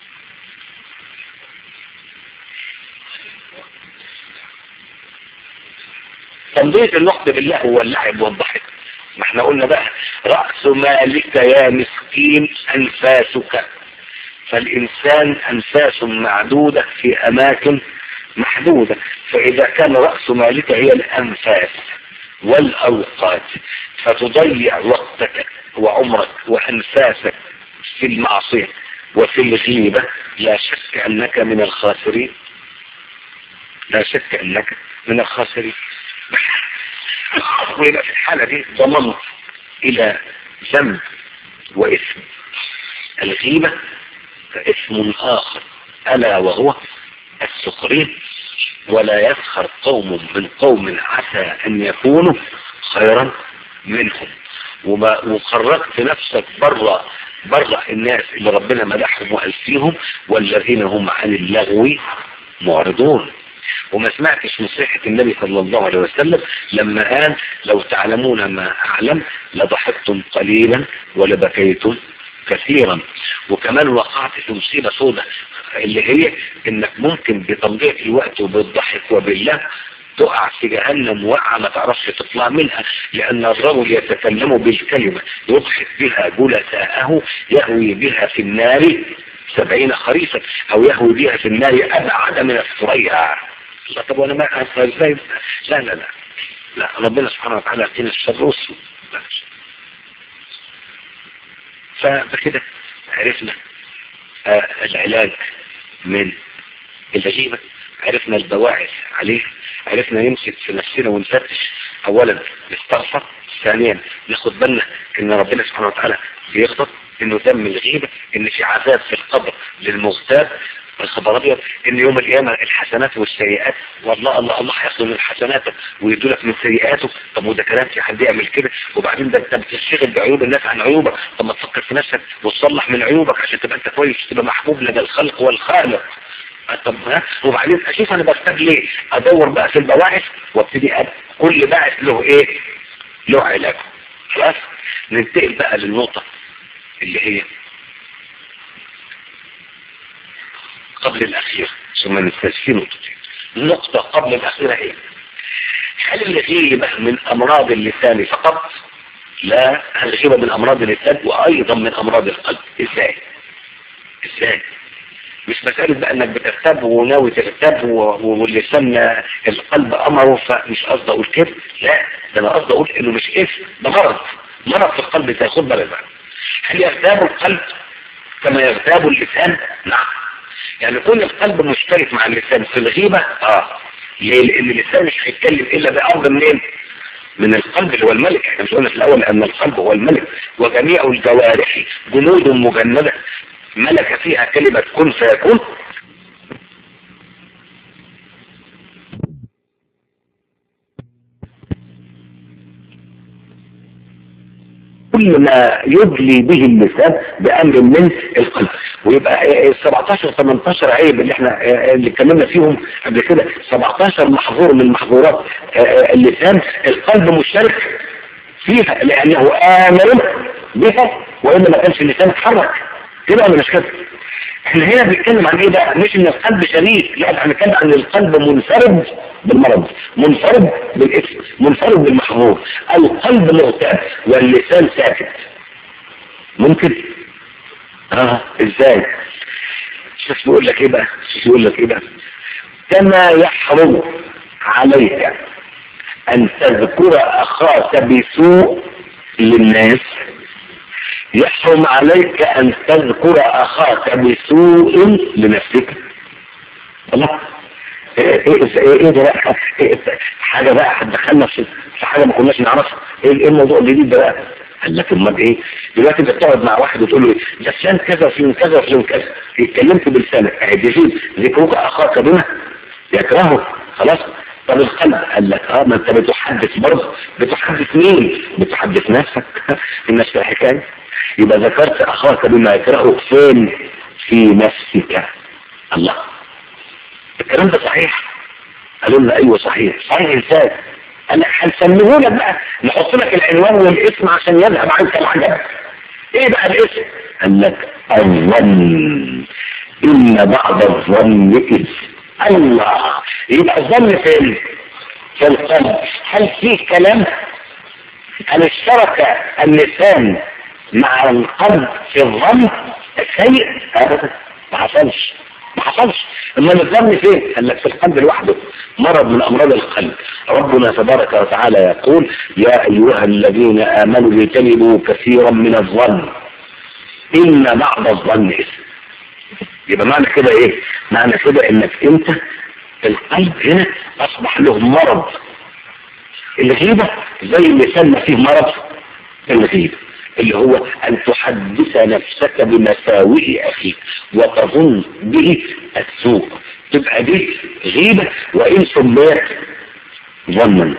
تمضية الوقت بالله هو اللعب والضحك ما احنا قلنا بقى رأس مالك يا مسكين أنفاسك فالإنسان أنفاس معدودة في أماكن محدودة فإذا كان رأس مالك هي الأنفاس والأوقات فتضيع وقتك وعمرك وأنفاسك في المعصية وفي الغيبة لا شك أنك من الخاسرين لا شك أنك من الخاسرين ويبقى في الحالة دي ضمنت إلى ذنب وإثم الغيبة فإثم آخر ألا وهو السخرين ولا يسخر قوم من قوم عسى أن يكونوا خيرا منهم وما وخرجت نفسك بره بره الناس اللي ربنا مدحهم وقال فيهم والذين هم عن اللغو معرضون وما سمعتش نصيحة النبي صلى الله عليه وسلم لما قال لو تعلمون ما أعلم لضحكتم قليلا ولبكيتم كثيرا وكمان وقعت في مصيبة سودة اللي هي انك ممكن بتضييع الوقت وبالضحك وبالله تقع في جهنم وقع ما تعرفش تطلع منها لأن الرجل يتكلم بالكلمة يضحك بها جلساءه يهوي بها في النار سبعين خريفا او يهوي بها في النار ابعد من الثريا لا طب وانا ما ازاي لا لا لا لا ربنا سبحانه وتعالى يعطينا الشر والسوء فبكده عرفنا آه العلاج من الهجيمة عرفنا البواعث عليه عرفنا نمسك في نفسنا ونفتش اولا نستغفر ثانيا ناخد بالنا ان ربنا سبحانه وتعالى بيغضب انه دم الغيبة ان في عذاب في القبر للمغتاب الخبر ابيض ان يوم القيامة الحسنات والسيئات والله الله الله هياخد من حسناتك ويدولك من سيئاته طب وده كلام في حد يعمل كده وبعدين ده انت بتشتغل بعيوب الناس عن عيوبك طب ما تفكر في نفسك وتصلح من عيوبك عشان تبقى انت كويس تبقى محبوب لدى الخلق والخالق طب ها وبعدين اشوف انا بكتب ليه ادور بقى في البواعث وابتدي كل باعث له ايه له علاج خلاص ننتقل بقى للنقطة اللي هي قبل الأخير ثم نستشفي نقطتين النقطة قبل الأخيرة هي هل الغيبة من أمراض اللسان فقط لا الغيبة من أمراض اللسان وأيضا من أمراض القلب إزاي إزاي مش مسألة بقى انك بتغتاب وناوي تغتاب واللسان القلب امره فمش قصدي اقول كده لا ده انا قصدي اقول انه مش اسم ده مرض مرض في القلب ده خد بالك بقى هل يغتاب القلب كما يغتاب اللسان نعم يعني كون القلب مشترك مع اللسان في الغيبة اه ليه لان اللسان مش هيتكلم الا بأرض منين من القلب اللي هو الملك احنا مش قلنا في الاول ان القلب هو الملك وجميع الجوارح جنود مجندة ملك فيها كلمة كن فيكون كل ما يدلي به اللسان بأمر من القلب ويبقى ال 17 18 عيب اللي احنا اللي اتكلمنا فيهم قبل كده 17 محظور من محظورات اللسان القلب مشترك فيها لأنه آمن بها وإلا ما كانش اللسان اتحرك كده ولا مش كده احنا هنا بنتكلم عن ايه بقى مش ان القلب شريك لا احنا بنتكلم عن القلب منفرد بالمرض منفرد بالاسم منفرد بالمحظور القلب مغتاب واللسان ساكت ممكن اه ازاي شوف بيقول لك ايه بقى شوف بيقول لك ايه بقى كما يحرم عليك ان تذكر اخاك بسوء للناس يحرم عليك ان تذكر اخاك بسوء لنفسك الله ايه ايه ايه ده بقى إيه حاجه بقى هتدخلنا في حاجه ما كناش نعرفها ايه الموضوع الجديد ده بقى قال لك امال ايه دلوقتي انت بتقعد مع واحد وتقول له ده فلان كذا وفلان كذا وفلان كذا اتكلمت بلسانك يجوز ذكرك اخاك بما يكرهه خلاص طب القلب قال لك اه ما انت بتحدث برضه بتحدث مين بتحدث نفسك الناس في الحكايه يبقى ذكرت اخاك بما يكرهه فين في نفسك الله الكلام ده صحيح قالوا لنا ايوه صحيح صحيح ازاي انا هنسميه لك بقى نحط لك العنوان والاسم عشان يذهب عنك العجب ايه بقى الاسم قال لك الظن ان بعض الظن اثم الله يبقى الظن فين في القلب هل فيه كلام هل اشترك اللسان مع القلب في الظن سيء ابدا ما حصلش ما حصلش اما الظن فين قال لك في القلب لوحده مرض من امراض القلب ربنا تبارك وتعالى يقول يا ايها الذين امنوا اجتنبوا كثيرا من الظن ان بعض الظن اسم يبقى معنى كده ايه معنى كده انك انت القلب هنا اصبح له مرض الغيبة زي اللسان ما فيه مرض الغيبة اللي هو ان تحدث نفسك بمساوئ اخيك وتظن به السوء تبقى دي غيبة وان سميت ظنا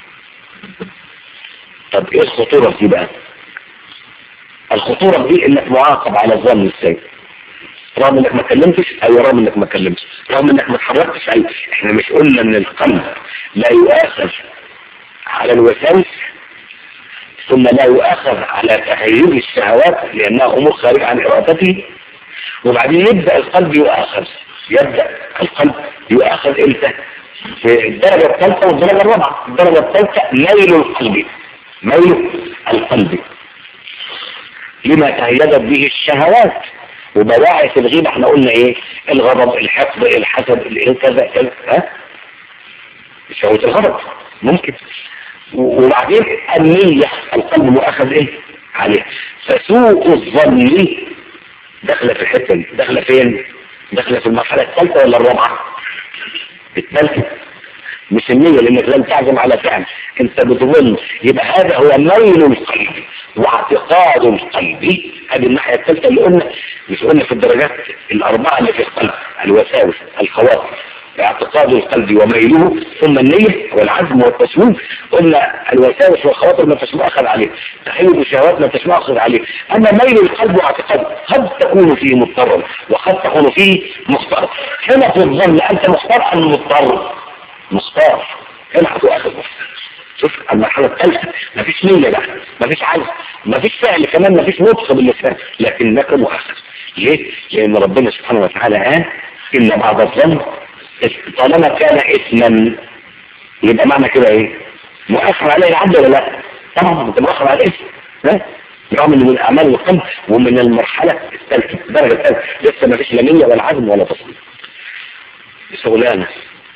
طب ايه الخطورة دي بقى الخطورة دي انك معاقب على الظن السيء رغم انك ما كلمتش اي رغم انك ما كلمتش رغم انك ما اتحركتش اي احنا مش قلنا ان القلب لا يؤاخذ على الوساوس ثم لا يؤاخذ على تهيج الشهوات لانها امور خارجه عن ارادته وبعدين يبدا القلب يؤاخذ يبدا القلب يؤاخذ امتى في الدرجه الثالثه والدرجه الرابعه الدرجه الثالثه ميل القلب ميل القلب لما تهيجت به الشهوات وبواعث الغيبة احنا قلنا ايه الغضب الحقد الحسد الايه كذا كذا ها شهوة الغضب ممكن وبعدين النية القلب مؤخذ ايه عليه فسوء الظن داخله في الحته دي داخله فين داخله في المرحله الثالثه ولا الرابعه الثالثه مش النية لانك لم تعزم على فعل انت بتظن يبقى هذا هو ميل القلب واعتقاد القلب هذه الناحية الثالثة اللي قلنا مش قلنا في الدرجات الاربعة اللي في القلب الوساوس الخواطر اعتقاد القلب وميله ثم النية والعزم والتصميم قلنا الوساوس والخواطر ما تسمع أخذ عليه تحيل الشهوات ما تسمع أخذ عليه أما ميل القلب واعتقاد قد تكون فيه مضطرا وقد تكون فيه مختار هنا في الظن أنت مختار أم مضطر مختار هنا هتؤخذ شوف المرحلة الثالثة مفيش نية بقى مفيش عزم مفيش فعل كمان مفيش نطق باللسان لكنك مؤخذ ليه؟ لأن ربنا سبحانه وتعالى قال إن بعض الظن طالما كان اسما يبقى معنى كده ايه مؤخر عليه العبد ولا لا طبعا انت مؤخر على الاسم ها رغم من الاعمال والقلب ومن المرحله الثالثه الدرجه الثالثه لسه ما فيش لا نيه ولا عزم ولا تصميم شغلانه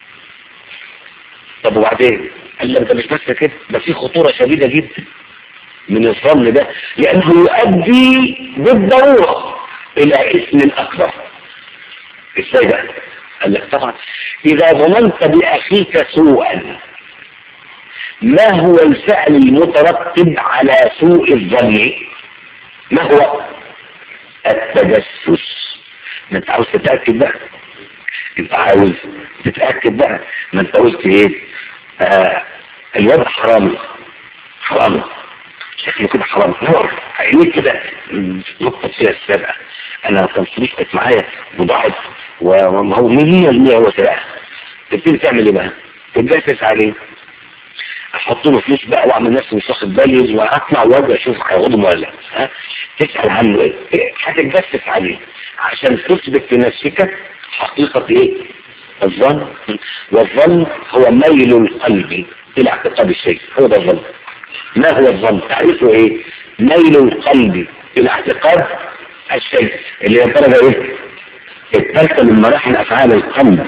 طب وبعدين قال لي انت مش بس كده ده في خطوره شديده جدا من الظن ده لانه يؤدي بالضروره الى اسم اكبر ازاي بقى قال لك طبعا إذا ظننت بأخيك سوءا ما هو الفعل المترتب على سوء الظن ما هو التجسس ما انت عاوز تتأكد بقى انت عاوز تتأكد بقى ما انت قلت ايه آه الوضع حرامي حرامي شكله كده حرامي نور عينيه كده نقطة فيها السابقة انا كان صديقك معايا وضعت وما هو مين هي المية هو سلاح تبتدي تعمل ايه بقى تبدأ تسعى عليه احط له فلوس بقى واعمل نفسي مش واخد بالي واطلع وارجع اشوف هياخدهم ولا لا ها تسأل عنه ايه هتتجسس عليه عشان تثبت في نفسك حقيقة ايه الظن والظن هو ميل القلب الى اعتقاد الشيء هو ده الظن ما هو الظن تعريفه ايه ميل القلب الى اعتقاد الشيء اللي هي الدرجة ايه الثالثة من مراحل افعال القلب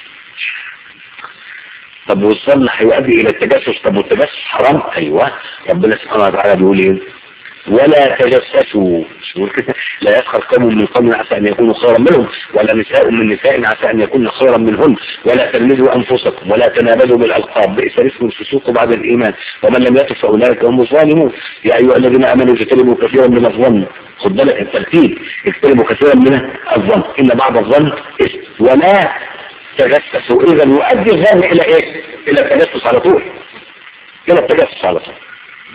طب والظن هيؤدي الى التجسس طب والتجسس حرام ايوه ربنا سبحانه وتعالى بيقول ايه ولا تجسسوا مش بيقول كده لا يسخر قوم من قوم عسى ان يكونوا خيرا منهم ولا نساء من نساء عسى ان يكون خيرا منهن ولا تلمزوا انفسكم ولا تنابزوا بالالقاب بئس الاسم الفسوق بعد الايمان ومن لم يتب فاولئك هم الظالمون يا ايها الذين امنوا اجتنبوا كثيرا من الظن خد بالك الترتيب اجتنبوا كثيرا من الظن ان بعض الظن اسم ولا تجسسوا اذا يؤدي الظن الى ايه الى التجسس على طول الى التجسس على طول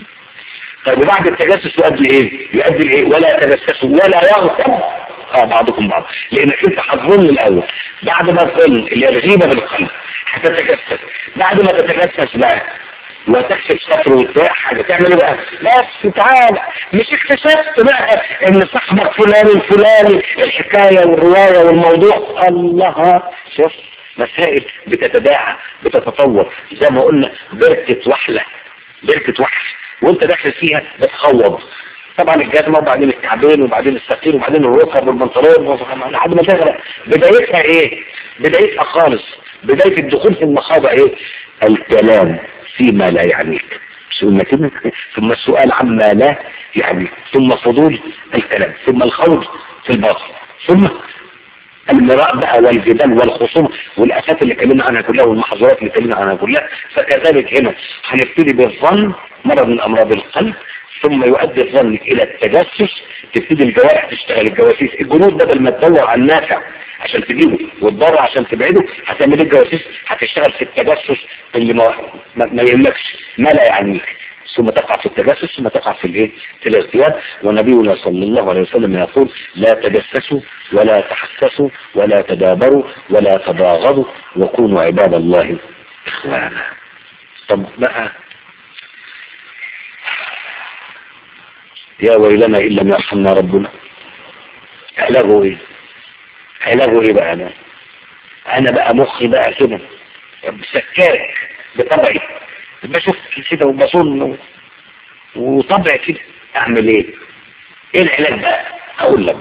طيب وبعد التجسس يؤدي ايه يؤدي لايه ولا تجسسوا ولا يغتب اه بعضكم بعض لانك انت هتظن الاول بعد ما تظن اللي هي الغيبه بالقلب هتتجسس بعد ما تتجسس بقى وتكشف سطر وبتاع حاجه تعمل ايه بقى بس تعالى مش اكتشفت بقى ان صاحبك فلان الفلاني الحكايه والروايه والموضوع الله شوف مسائل بتتداعى بتتطور زي ما قلنا بركه وحله بركه وحش وانت داخل فيها بتخوض طبعا الجزمة وبعدين الكعبين وبعدين السفير وبعدين الركب والبنطلون لحد ما تغرق بدايتها ايه بدايتها خالص بداية الدخول في المخاضة ايه الكلام فيما لا يعنيك مش قلنا كده ثم السؤال عما لا يعنيك ثم فضول الكلام ثم الخوض في الباطل ثم المراء بقى والجدال والخصوم والآفات اللي اتكلمنا عنها كلها والمحظورات اللي اتكلمنا عنها كلها فكذلك هنا هنبتدي بالظن مرض من أمراض القلب ثم يؤدي الظن إلى التجسس تبتدي الجوارح تشتغل الجواسيس الجنود بدل ما تدور على النافع عشان تجيبه وتدور عشان تبعده هتعمل الجواسيس هتشتغل في التجسس اللي ما, ما يهمكش ما لا يعنيك ثم تقع في التجسس ثم تقع في الايه في الاغتياب ونبينا صلى الله عليه وسلم يقول لا تجسسوا ولا تحسسوا ولا تدابروا ولا تباغضوا وكونوا عباد الله اخوانا طب بقى يا ويلنا ان لم يرحمنا ربنا علاجه ايه علاجه ايه بقى انا انا بقى مخي بقى كده سكاك بطبعي بشوف كده وبصن وطبع كده اعمل ايه ايه العلاج بقى اقول لك بقى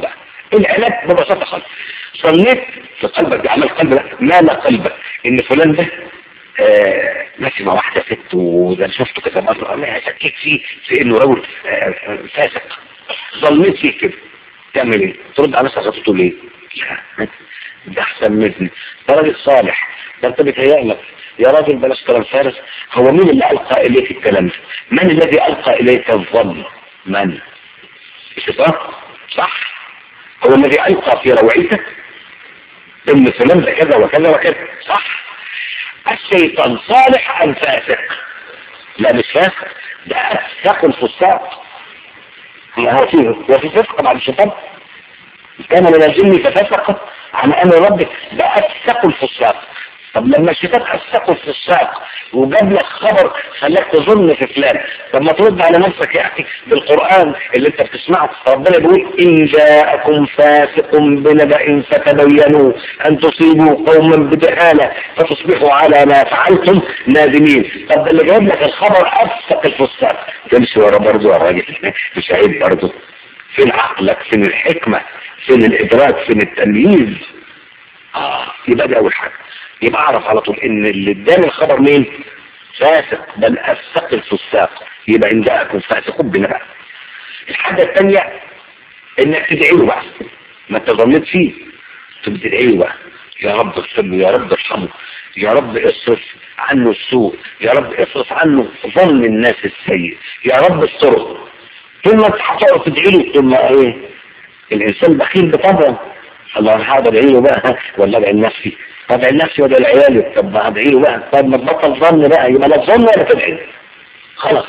العلاج ببساطة خالص صليت في قلبك بعمل قلبك مال قلبك ان فلان ده آه ماشي مع واحدة ست وده أنا شفته كذا مرة انا شكيت فيه في انه رجل آه فاسق ظلمت فيه كده تعمل ايه ترد على نفسك غلطته ليه لا ده احسن مني ده راجل صالح ده انت بيتهيألك يا راجل بلاش كلام فارس هو مين اللي ألقى إليك الكلام ده من الذي ألقى إليك الظن من الشيطان صح هو الذي ألقى في روعيتك إن فلان ده كذا وكذا وكذا صح الشيطان صالح أم فاسق لا مش فاسق ده أفسق الفساق هو فيه وفي فسق بعد الشيطان كان من الجن ففسق عن امر ربك ده افسق الفساق طب لما الشيطان افسقه في الساق وجاب لك خبر خلاك تظن في فلان طب ما ترد على نفسك يا اخي بالقران اللي انت بتسمعه ربنا بيقول ان جاءكم فاسق بنبأ فتبينوا ان تصيبوا قوما بجهاله فتصبحوا على ما فعلتم نادمين طب ده اللي جايب لك الخبر افسق الفساق تمشي ورا برضه يا راجل مش عيب برضه فين عقلك فين الحكمه فين الادراك فين التمييز اه يبقى دي اول حاجه يبقى اعرف على طول ان اللي اداني الخبر مين فاسق بل افسق الفساق يبقى ان جاءكم فاسق بنبأ الحاجه الثانيه انك تدعي له بقى ما انت ظنيت فيه تدعي له بقى يا رب اغفر له يا رب ارحمه يا رب اصرف عنه السوء يا رب اصرف عنه ظن الناس السيء يا رب استره طول ما انت هتقعد تدعي له طول ما ايه الانسان بخيل بطبعه الله انا هقعد ادعي له بقى ولا ادعي لنفسي طب ادعي لنفسي ولا لعيالي طب ما ادعي له بقى طب ما تبطل ظن بقى يبقى لا تظن ولا تدعي خلاص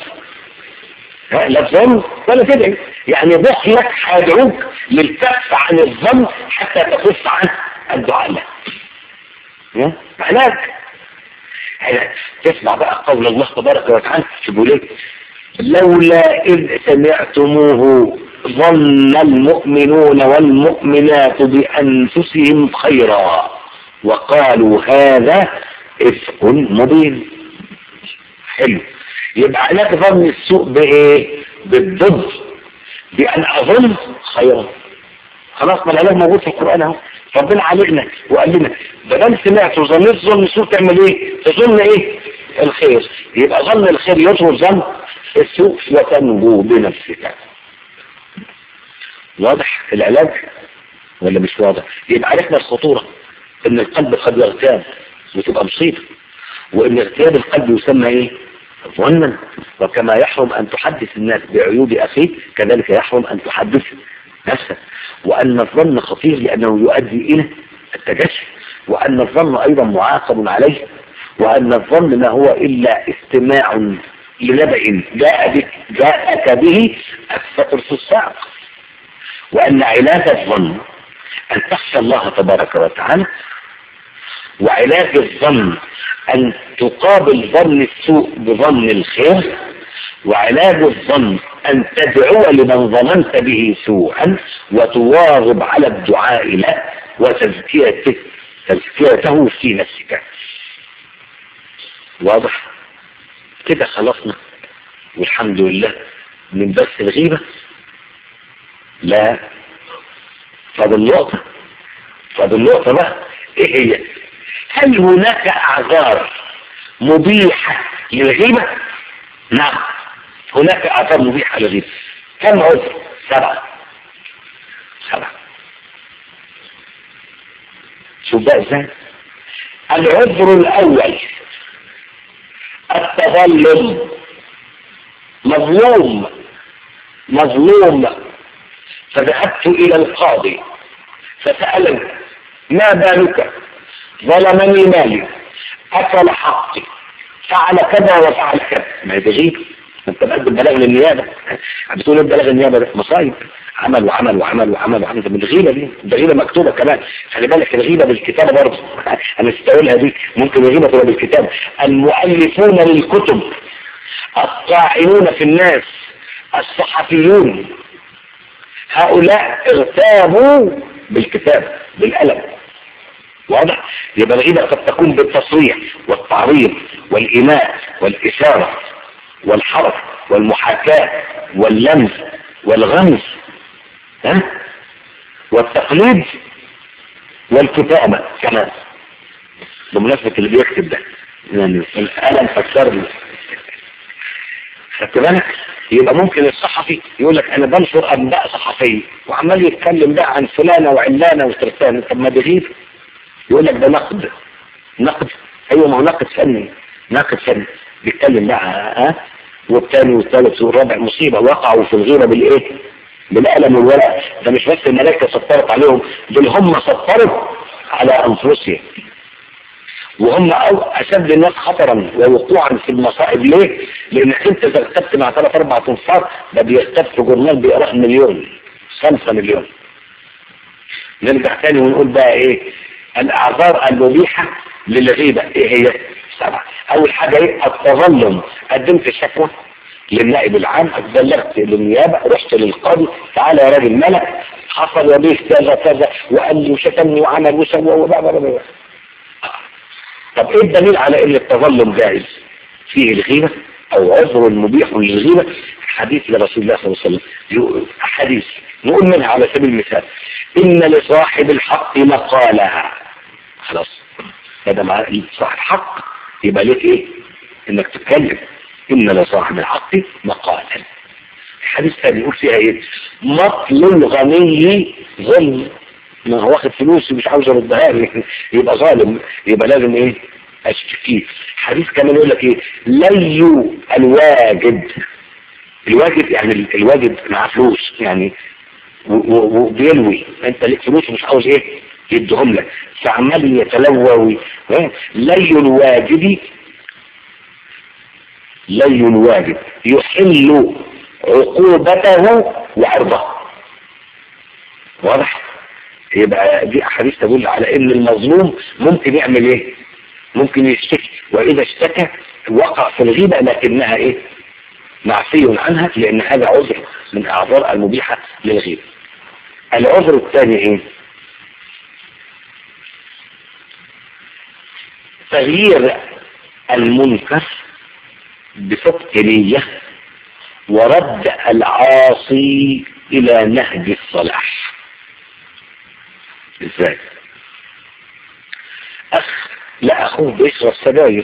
لا تظن ولا تدعي يعني بخلك هيدعوك للكف عن الظن حتى تكف عن الدعاء له علاج علاج تسمع بقى قول الله تبارك وتعالى بيقول ايه لولا إذ سمعتموه ظن المؤمنون والمؤمنات بأنفسهم خيرا وقالوا هذا إفق مبين حلو يبقى علاج ظن السوء بإيه بالضد بأن أظن خيرا خلاص ما العلاج موجود في القرآن اهو ربنا علمنا وقال لنا بدل سمعت وظنيت ظن السوء تعمل ايه تظن ايه الخير يبقى ظن الخير يطرد ظن السوء وتنجو بنفسك واضح العلاج ولا مش واضح يبقى عرفنا الخطورة ان القلب قد يغتاب وتبقى مصيبة وان اغتياب القلب يسمى ايه ظنا وكما يحرم ان تحدث الناس بعيوب اخيك كذلك يحرم ان تحدث نفسك وان الظن خطير لانه يؤدي الى التجسس وان الظن ايضا معاقب عليه وان الظن ما هو الا استماع لنبأ جاء بك جاءك به أكثر في الساق وأن علاج الظن أن تخشى الله تبارك وتعالى وعلاج الظن أن تقابل ظن السوء بظن الخير وعلاج الظن أن تدعو لمن ظننت به سوءا وتواظب على الدعاء له وتزكيته تزكيته في نفسك واضح كده خلصنا والحمد لله من بس الغيبة لا فاضل نقطة فاضل نقطة بقى ايه هي هل هناك اعذار مبيحة للغيبة نعم هناك اعذار مبيحة للغيبة كم عذر سبعة سبعة شوف بقى ازاي العذر الاول التظلم مظلوم مظلوم فذهبت الى القاضي فسألني ما بالك ظلمني مالي اكل حقي فعل كذا وفعل كذا ما هي تغيب انت بقدم بلاغ للنيابه بتقول ايه بلاغ النيابه ده مصايب عمل وعمل وعمل وعمل وعمل طب الغيبه دي ده غيبه مكتوبه كمان خلي بالك الغيبه بالكتابه برضه انا استقولها دي ممكن الغيبه تبقى بالكتابه المؤلفون للكتب الطاعنون في الناس الصحفيون هؤلاء اغتابوا بالكتاب بالقلم واضح يبقى الغيبة قد تكون بالتصريح والتعريض والإيماء والإشارة والحرف والمحاكاة واللمس والغمز ها والتقليد والكتابة كمان بمناسبة اللي بيكتب ده يعني القلم فكرني خدت بالك يبقى ممكن الصحفي يقول لك انا بنشر انباء صحفيه وعمال يتكلم بقى عن فلانه وعلانه وترتانه طب ما بيغيب يقول لك ده نقد نقد ايوه ما هو نقد فني نقد فني بيتكلم بقى ها والثاني والثالث والرابع مصيبه وقعوا في الغيره بالايه؟ بالقلم والورق ده مش بس الملائكه سطرت عليهم دول هم سطروا على انفسهم وهم أو أشد الناس خطرا ووقوعا في المصائب ليه؟ لأنك أنت إذا كتبت مع ثلاث أربع تنفار ده بيكتب في جورنال بيقرأ مليون خمسة مليون نرجع تاني ونقول بقى إيه؟ الأعذار المبيحة للغيبة إيه هي؟ سبعة أول حاجة إيه؟ التظلم قدمت شكوى للنائب العام بلغت للنيابة رحت للقاضي تعالى يا راجل ملك حصل وبيه كذا كذا وقال لي وشتمني وعمل وسوى وبقى طب ايه الدليل على ان التظلم جائز فيه الغيبة او عذر مبيح للغيبة حديث لرسول الله صلى الله عليه وسلم حديث نقول منها على سبيل المثال ان لصاحب الحق مقالها خلاص هذا مع صاحب حق يبقى ليك ايه انك تتكلم ان لصاحب الحق مقالا الحديث ثاني يقول فيها ايه مطل الغني ظلم ما هو واخد فلوس مش عاوز يردها لي يبقى ظالم يبقى لازم ايه اشتكيه حديث كمان يقول لك ايه ليو الواجد الواجد يعني الواجد معاه فلوس يعني وبيلوي انت ليك فلوس ومش عاوز ايه يديهم لك فعمال يتلوى لي الواجد لي الواجد يحل عقوبته وعرضه واضح يبقى دي احاديث تدل على ان المظلوم ممكن يعمل ايه ممكن يشتكي واذا اشتكى وقع في الغيبة لكنها ايه معفي عنها لان هذا عذر من اعذار المبيحة للغيبة العذر الثاني ايه تغيير المنكر بصدق نية ورد العاصي الى نهج الصلاح ازاي اخ لا اخوه بيشرب سجاير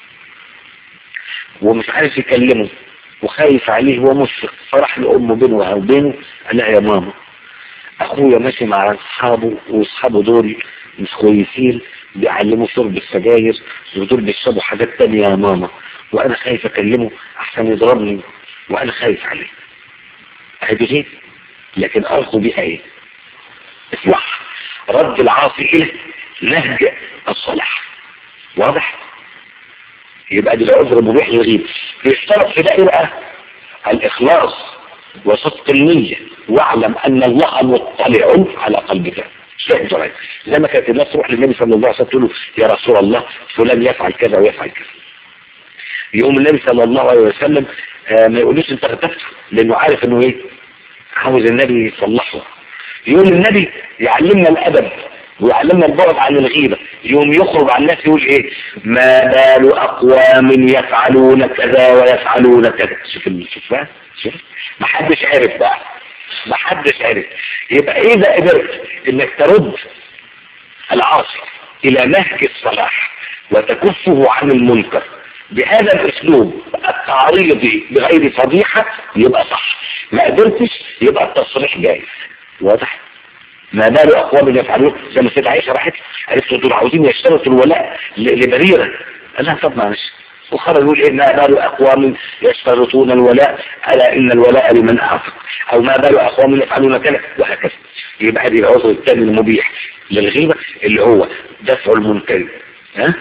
ومش عارف يكلمه وخايف عليه ومشفق فراح لامه بينه وبينه قال يا ماما اخويا ماشي مع اصحابه واصحابه دول مش كويسين بيعلموا شرب السجاير ودول بيشربوا حاجات تانية يا ماما وانا خايف اكلمه احسن يضربني وانا خايف عليه هذه غير لكن ارجو بها ايه اصلاح رد العاصي الى نهج الصلاح واضح يبقى دي العذر مبيح للغيب بيشترط في ده ايه بقى الاخلاص وصدق النية واعلم ان الله مطلع على قلبك شاهد رأيك لما كانت الناس تروح للنبي صلى الله عليه وسلم تقول له يا رسول الله فلان يفعل كذا ويفعل كذا يقوم النبي صلى الله عليه وسلم آه ما يقولوش انت ارتبت لانه عارف انه ايه عاوز النبي يصلحه يقول النبي يعلمنا الادب ويعلمنا البعد عن الغيبة يوم يخرج عن الناس يقول ايه ما بال اقوام يفعلون كذا ويفعلون كذا شوف شوف بقى شوف ما حدش عرف بقى ما حدش عرف يبقى اذا قدرت انك ترد العاصي الى نهج الصلاح وتكفه عن المنكر بهذا الاسلوب التعريضي بغير فضيحة يبقى صح ما قدرتش يبقى التصريح جايز واضح ما بال اقوام يفعلون زي ما سيدة عائشة راحت قالت له دول عاوزين يشترطوا الولاء لبريرة قال لها طب معلش وخرج يقول إيه ما بال أقوام يشترطون الولاء ألا إن الولاء لمن أعتق أو ما بال أقوام يفعلون كذا وهكذا يبقى هذه العذر الثاني المبيح للغيبة اللي هو دفع المنكر ها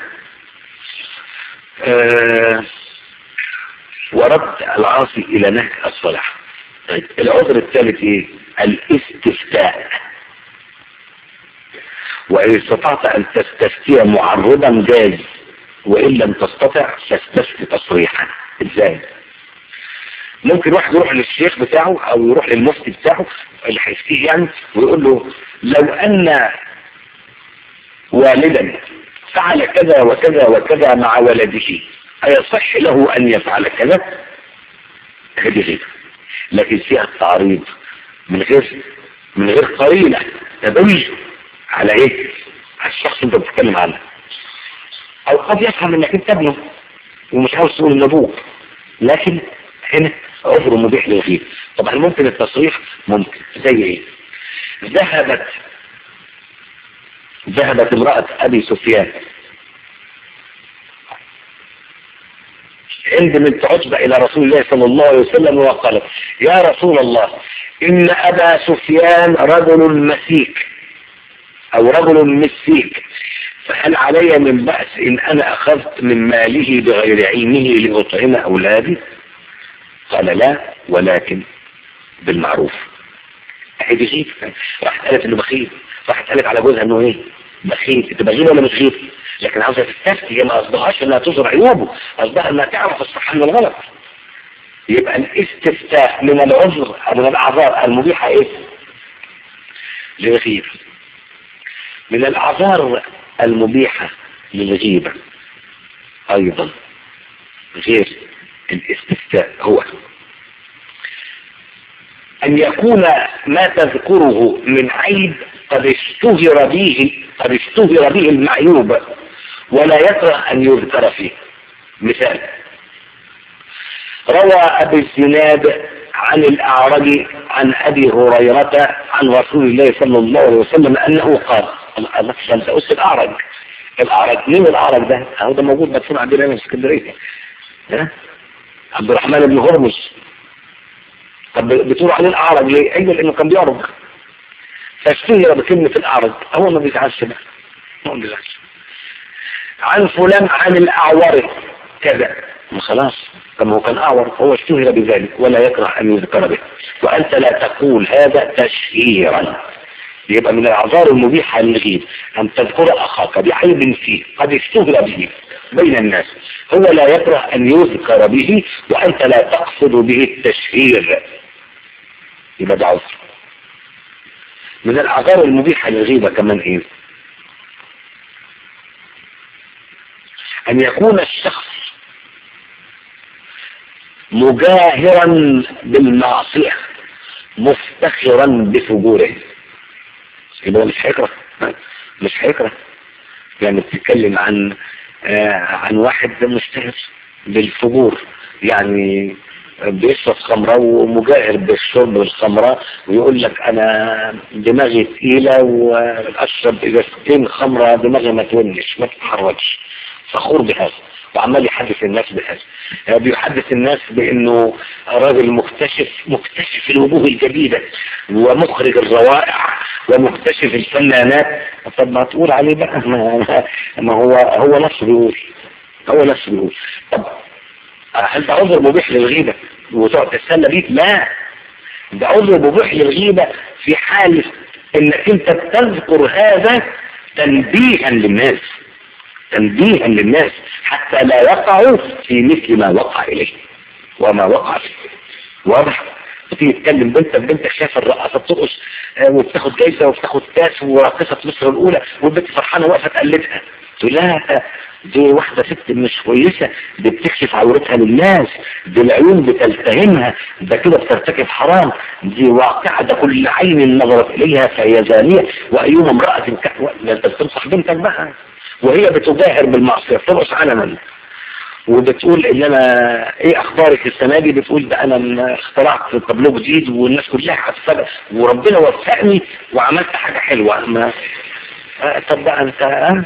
آه ورد العاصي إلى نهج الصلاح طيب العذر الثالث إيه الاستفتاء وإن استطعت أن تستفتي معرضا جاز وإن لم تستطع فاستفتي تصريحا إزاي ممكن واحد يروح للشيخ بتاعه أو يروح للمفتي بتاعه اللي هيفتيه يعني ويقول له لو أن والدا فعل كذا وكذا وكذا مع ولده أيصح له أن يفعل كذا هذه غير لكن فيها التعريض من غير من غير قرينة تدل على ايه على الشخص انت بتتكلم عنه او قد يفهم انك انت ابنه ومش عاوز تقول ان ابوك لكن هنا عذر مبيح للغيب طبعا ممكن التصريح ممكن زي ايه ذهبت ذهبت امرأة ابي سفيان عند بنت عتبة الى رسول الله صلى الله عليه وسلم وقالت يا رسول الله ان ابا سفيان رجل مسيك او رجل مسيك فهل علي من بأس ان انا اخذت من ماله بغير عينه لاطعم اولادي قال لا ولكن بالمعروف هيدي غيب راحت قالت انه بخيل راحت قالت على جوزها انه ايه بخيل انت بخيل ولا مش غيب لكن عاوزه تستفتي هي ما قصدهاش انها تظهر عيوبه قصدها انها تعرف الصح من الغلط يبقى الاستفتاء من العذر او من الاعذار المبيحه ايه للغيب من الاعذار المبيحه للغيبه ايضا غير الاستفتاء هو أن يكون ما تذكره من عيب قد اشتهر به قد اشتهر به المعيوب ولا يكره أن يذكر فيه مثال روى أبي الزناد عن الأعرج عن أبي هريرة عن رسول الله صلى الله عليه وسلم أنه قال الله أنت أس الأعرج الأعرج مين الأعرج ده؟ هذا موجود مدفون عندنا في اسكندرية ها؟ عبد الرحمن بن هرمز طب بتقولوا عليه الاعرج ليه؟ ايوه لانه كان بيعرج فاشتهر بكلمة الاعرج هو ما بيزعلش بقى هو ما بيزعلش عن فلان عن الاعور كذا خلاص طب هو كان اعور هو اشتهر بذلك ولا يكره ان يذكر به وانت لا تقول هذا تشهيرا يبقى من الاعذار المبيحة للغيب ان تذكر اخاك بعيب فيه قد اشتهر به بين الناس هو لا يكره ان يذكر به وانت لا تقصد به التشهير يبقى ده عذر من الاعذار المبيحة للغيبة كمان ايه ان يكون الشخص مجاهرا بالمعصية مفتخرا بفجوره يبقى مش هيكره مش هيكره يعني بتتكلم عن آه عن واحد مشتهر بالفجور يعني بيشرب خمرة ومجاهر بالشرب الخمرة ويقول لك انا دماغي تقيلة واشرب ازازتين خمرة دماغي ما تونش ما تتحركش فخور بهذا وعمال يحدث الناس بهذا يعني بيحدث الناس بانه راجل مكتشف مكتشف الوجوه الجديدة ومخرج الروائع ومكتشف الفنانات طب ما تقول عليه بقى ما, ما هو هو نفسه بيقول هو نفسه بيقول طب هل ده عذر مبيح للغيبة وتقعد تستنى بيك لا ده عذر مبيح للغيبة في حال انك انت تذكر هذا تنبيها للناس تنبيها للناس حتى لا يقعوا في مثل ما وقع إليه وما وقع فيه واضح تيجي تتكلم بنتك بنتك شايفه الرقاصه بترقص وبتاخد جايزه وبتاخد كاس وراقصه مصر الاولى والبنت فرحانه واقفه تقلدها تقول لها دي واحده ست مش كويسه دي بتكشف عورتها للناس دي العيون بتلتهمها ده كده بترتكب حرام دي واقعه ده كل عين نظرت اليها فهي زانيه وايما امراه انت بتنصح بنتك بقى وهي بتجاهر بالمعصية بترقص علنا وبتقول ان انا ايه اخبارك السنة دي بتقول ده انا اخترعت طابلو جديد والناس كلها هتفرق وربنا وفقني وعملت حاجة حلوة ما آه طب بقى انت آه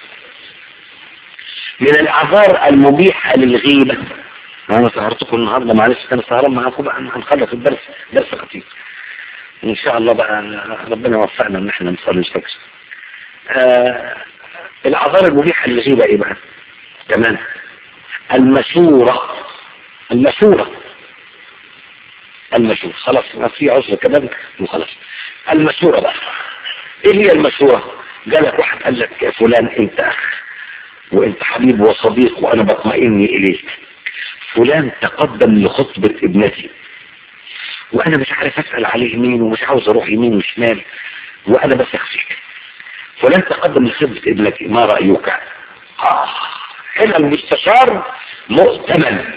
من الاعذار المبيحة للغيبة انا سهرتكم النهاردة معلش كان سهران معاكم بقى هنخلص الدرس درس خطير ان شاء الله بقى ربنا يوفقنا ان احنا نصلي الفجر آه الاعذار المبيحة للغيبة ايه بقى تمام المشورة المشورة المشورة خلاص ما في عذر كمان وخلاص المشورة بقى ايه هي المشورة جالك واحد قال لك يا فلان انت اخ وانت حبيب وصديق وانا بطمئن اليك فلان تقدم لخطبة ابنتي وانا مش عارف اسأل عليه مين ومش عاوز اروح يمين وشمال وانا بس اخفيك فلان تقدم لخطبة ابنتي ما رأيك آه. هنا المستشار مؤتمن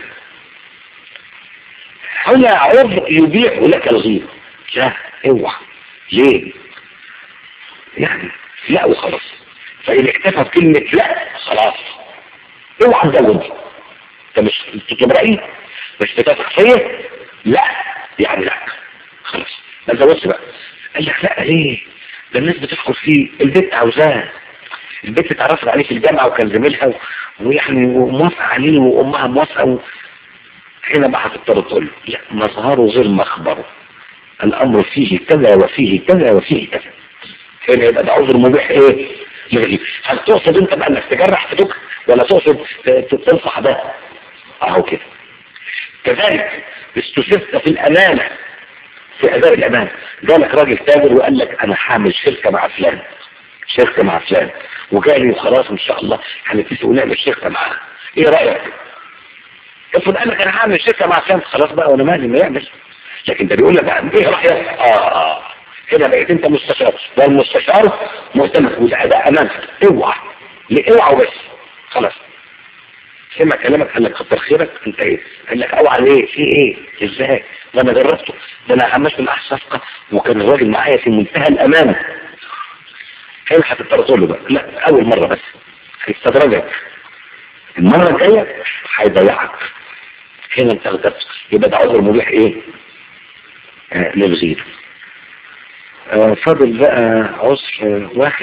هنا عرض يبيح لك الغيب لا اوعى ليه يعني لا وخلاص فإن اكتفى بكلمة لا خلاص اوعى تزود انت مش بتبقى ايه مش بتثق فيا لا يعني لا خلاص ما تزودش بقى قال لك لا ليه ده الناس بتدخل فيه البنت عاوزاه البنت اتعرفت عليه في الجامعة وكان زميلها ويعني وموافقة عليه وامها موافقة و... هنا بقى هتضطر تقول له لا مظهره غير مخبره الامر فيه كذا وفيه كذا وفيه كذا هنا يبقى ده عذر مبيح ايه لغيب هل تقصد انت بقى انك تجرح في دك ولا تقصد تنصح ده اهو كده كذلك استفدت في الامانة في اداء الامانة جالك راجل تاجر وقال لك انا هعمل شركة مع فلان شركة مع فلان وجالي وخلاص ان شاء الله هنتفق ونعمل شركة معاه ايه رأيك افرض قال لك انا هعمل شركة مع فلان خلاص بقى وانا مالي ما يعمل لكن ده بيقول لك بقى ايه رأيك اه اه كده بقيت انت مستشار والمستشار مهتم وده ده امانتك اوعى ليه اوعى وبس خلاص سمع كلامك قال لك كتر خيرك انت ايه قال لك اوعى ليه في ايه ازاي ده انا جربته ده انا عملت معاه صفقه وكان الراجل معايا في منتهى الامانه هنا هتضطر تقول له بقى لا اول مره بس هيستدرجك المره الجايه هيضيعك هنا انت غدرت يبقى ده عذر مبيح ايه آه للغير آه فاضل بقى عذر آه واحد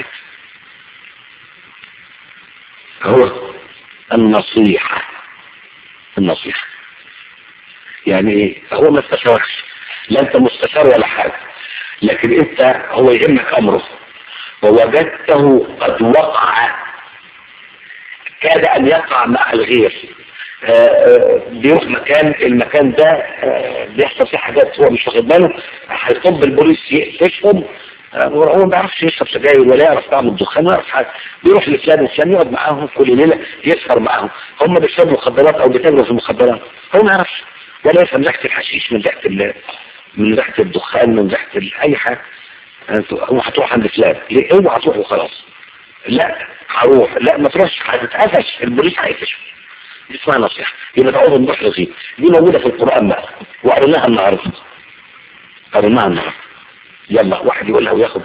هو النصيحة النصيحة يعني ايه هو ما استشارش لا انت مستشار ولا حاجة لكن انت هو يهمك امره ووجدته قد وقع كاد ان يقع مع الغير بيروح مكان المكان ده بيحصل فيه حاجات هو مش واخد باله هيطب البوليس يقفشهم هو ما بيعرفش يشرب سجاير ولا يعرف طعم الدخان ولا يعرف حاجه بيروح لفلان وفلان يقعد معاهم كل ليله يسهر معاهم هم بيشربوا مخدرات او بيتاجروا في المخدرات هو ما يعرفش ولا يفهم ريحه الحشيش من ريحه من ريحه الدخان من ريحه اي حاجه هو هتروح عند فلان ليه اوعى تروح وخلاص لا هروح لا ما تروحش هتتقفش البوليس هيقفشه دي اسمها نصيحة يبقى تعوض نروح لغيب دي موجودة في القرآن بقى وقريناها النهاردة قريناها النهاردة يلا واحد يقولها وياخد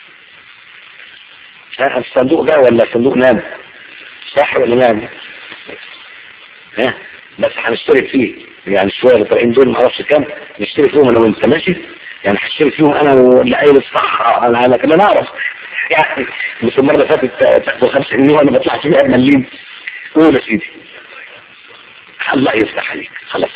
الصندوق ده ولا صندوق نام صح ولا نام ها بس هنشترك فيه يعني شوية اللي طالعين دول ما اعرفش كام نشترك فيهم انا وانت ماشي يعني هشترك فيهم انا واللي قايل الصح انا انا كمان اعرف يعني مش المره اللي فاتت تاخدوا 5 جنيه وانا بطلع فيها مليم قول يا سيدي الله يفتح عليك خلاص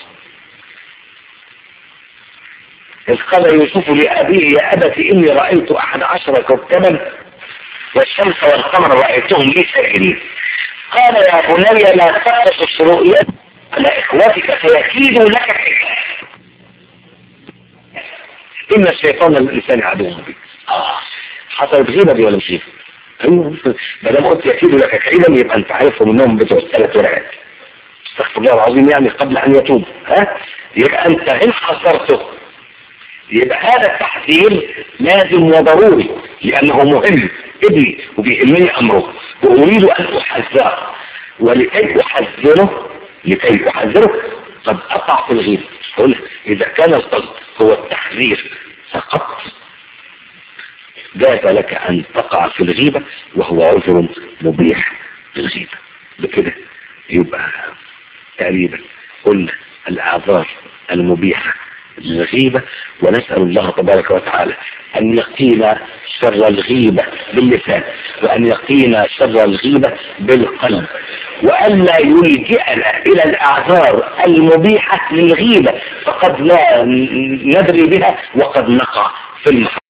إذ قال يوسف لأبيه يا أبت إني رأيت أحد عشر كوكبا والشمس والقمر رأيتهم لي ساجدين قال يا بني لا تقصص رؤيا على إخوتك فيكيدوا لك حكاية إن الشيطان للإنسان عدو مبين آه حصلت غيبة دي ولا مش غيبة؟ أيوه ما دام قلت يكيدوا لك كيدا يبقى أنت عارفهم إنهم بتوع الثلاث ورقات استغفر الله العظيم يعني قبل ان يتوب ها يبقى انت ان حصرته يبقى هذا التحذير لازم وضروري لانه مهم ابني وبيهمني امره واريد ان احذره ولكي احذره لكي احذره قد اقع في الغيب قل اذا كان القصد هو التحذير فقط جاز لك ان تقع في الغيبة وهو عذر مبيح للغيبة بكده يبقى تقريبا قلنا الأعذار المبيحة للغيبة ونسأل الله تبارك وتعالى أن يقينا شر الغيبة باللسان وأن يقينا شر الغيبة بالقلب وأن لا يلجئنا إلى الأعذار المبيحة للغيبة فقد لا ندري بها وقد نقع في المحرم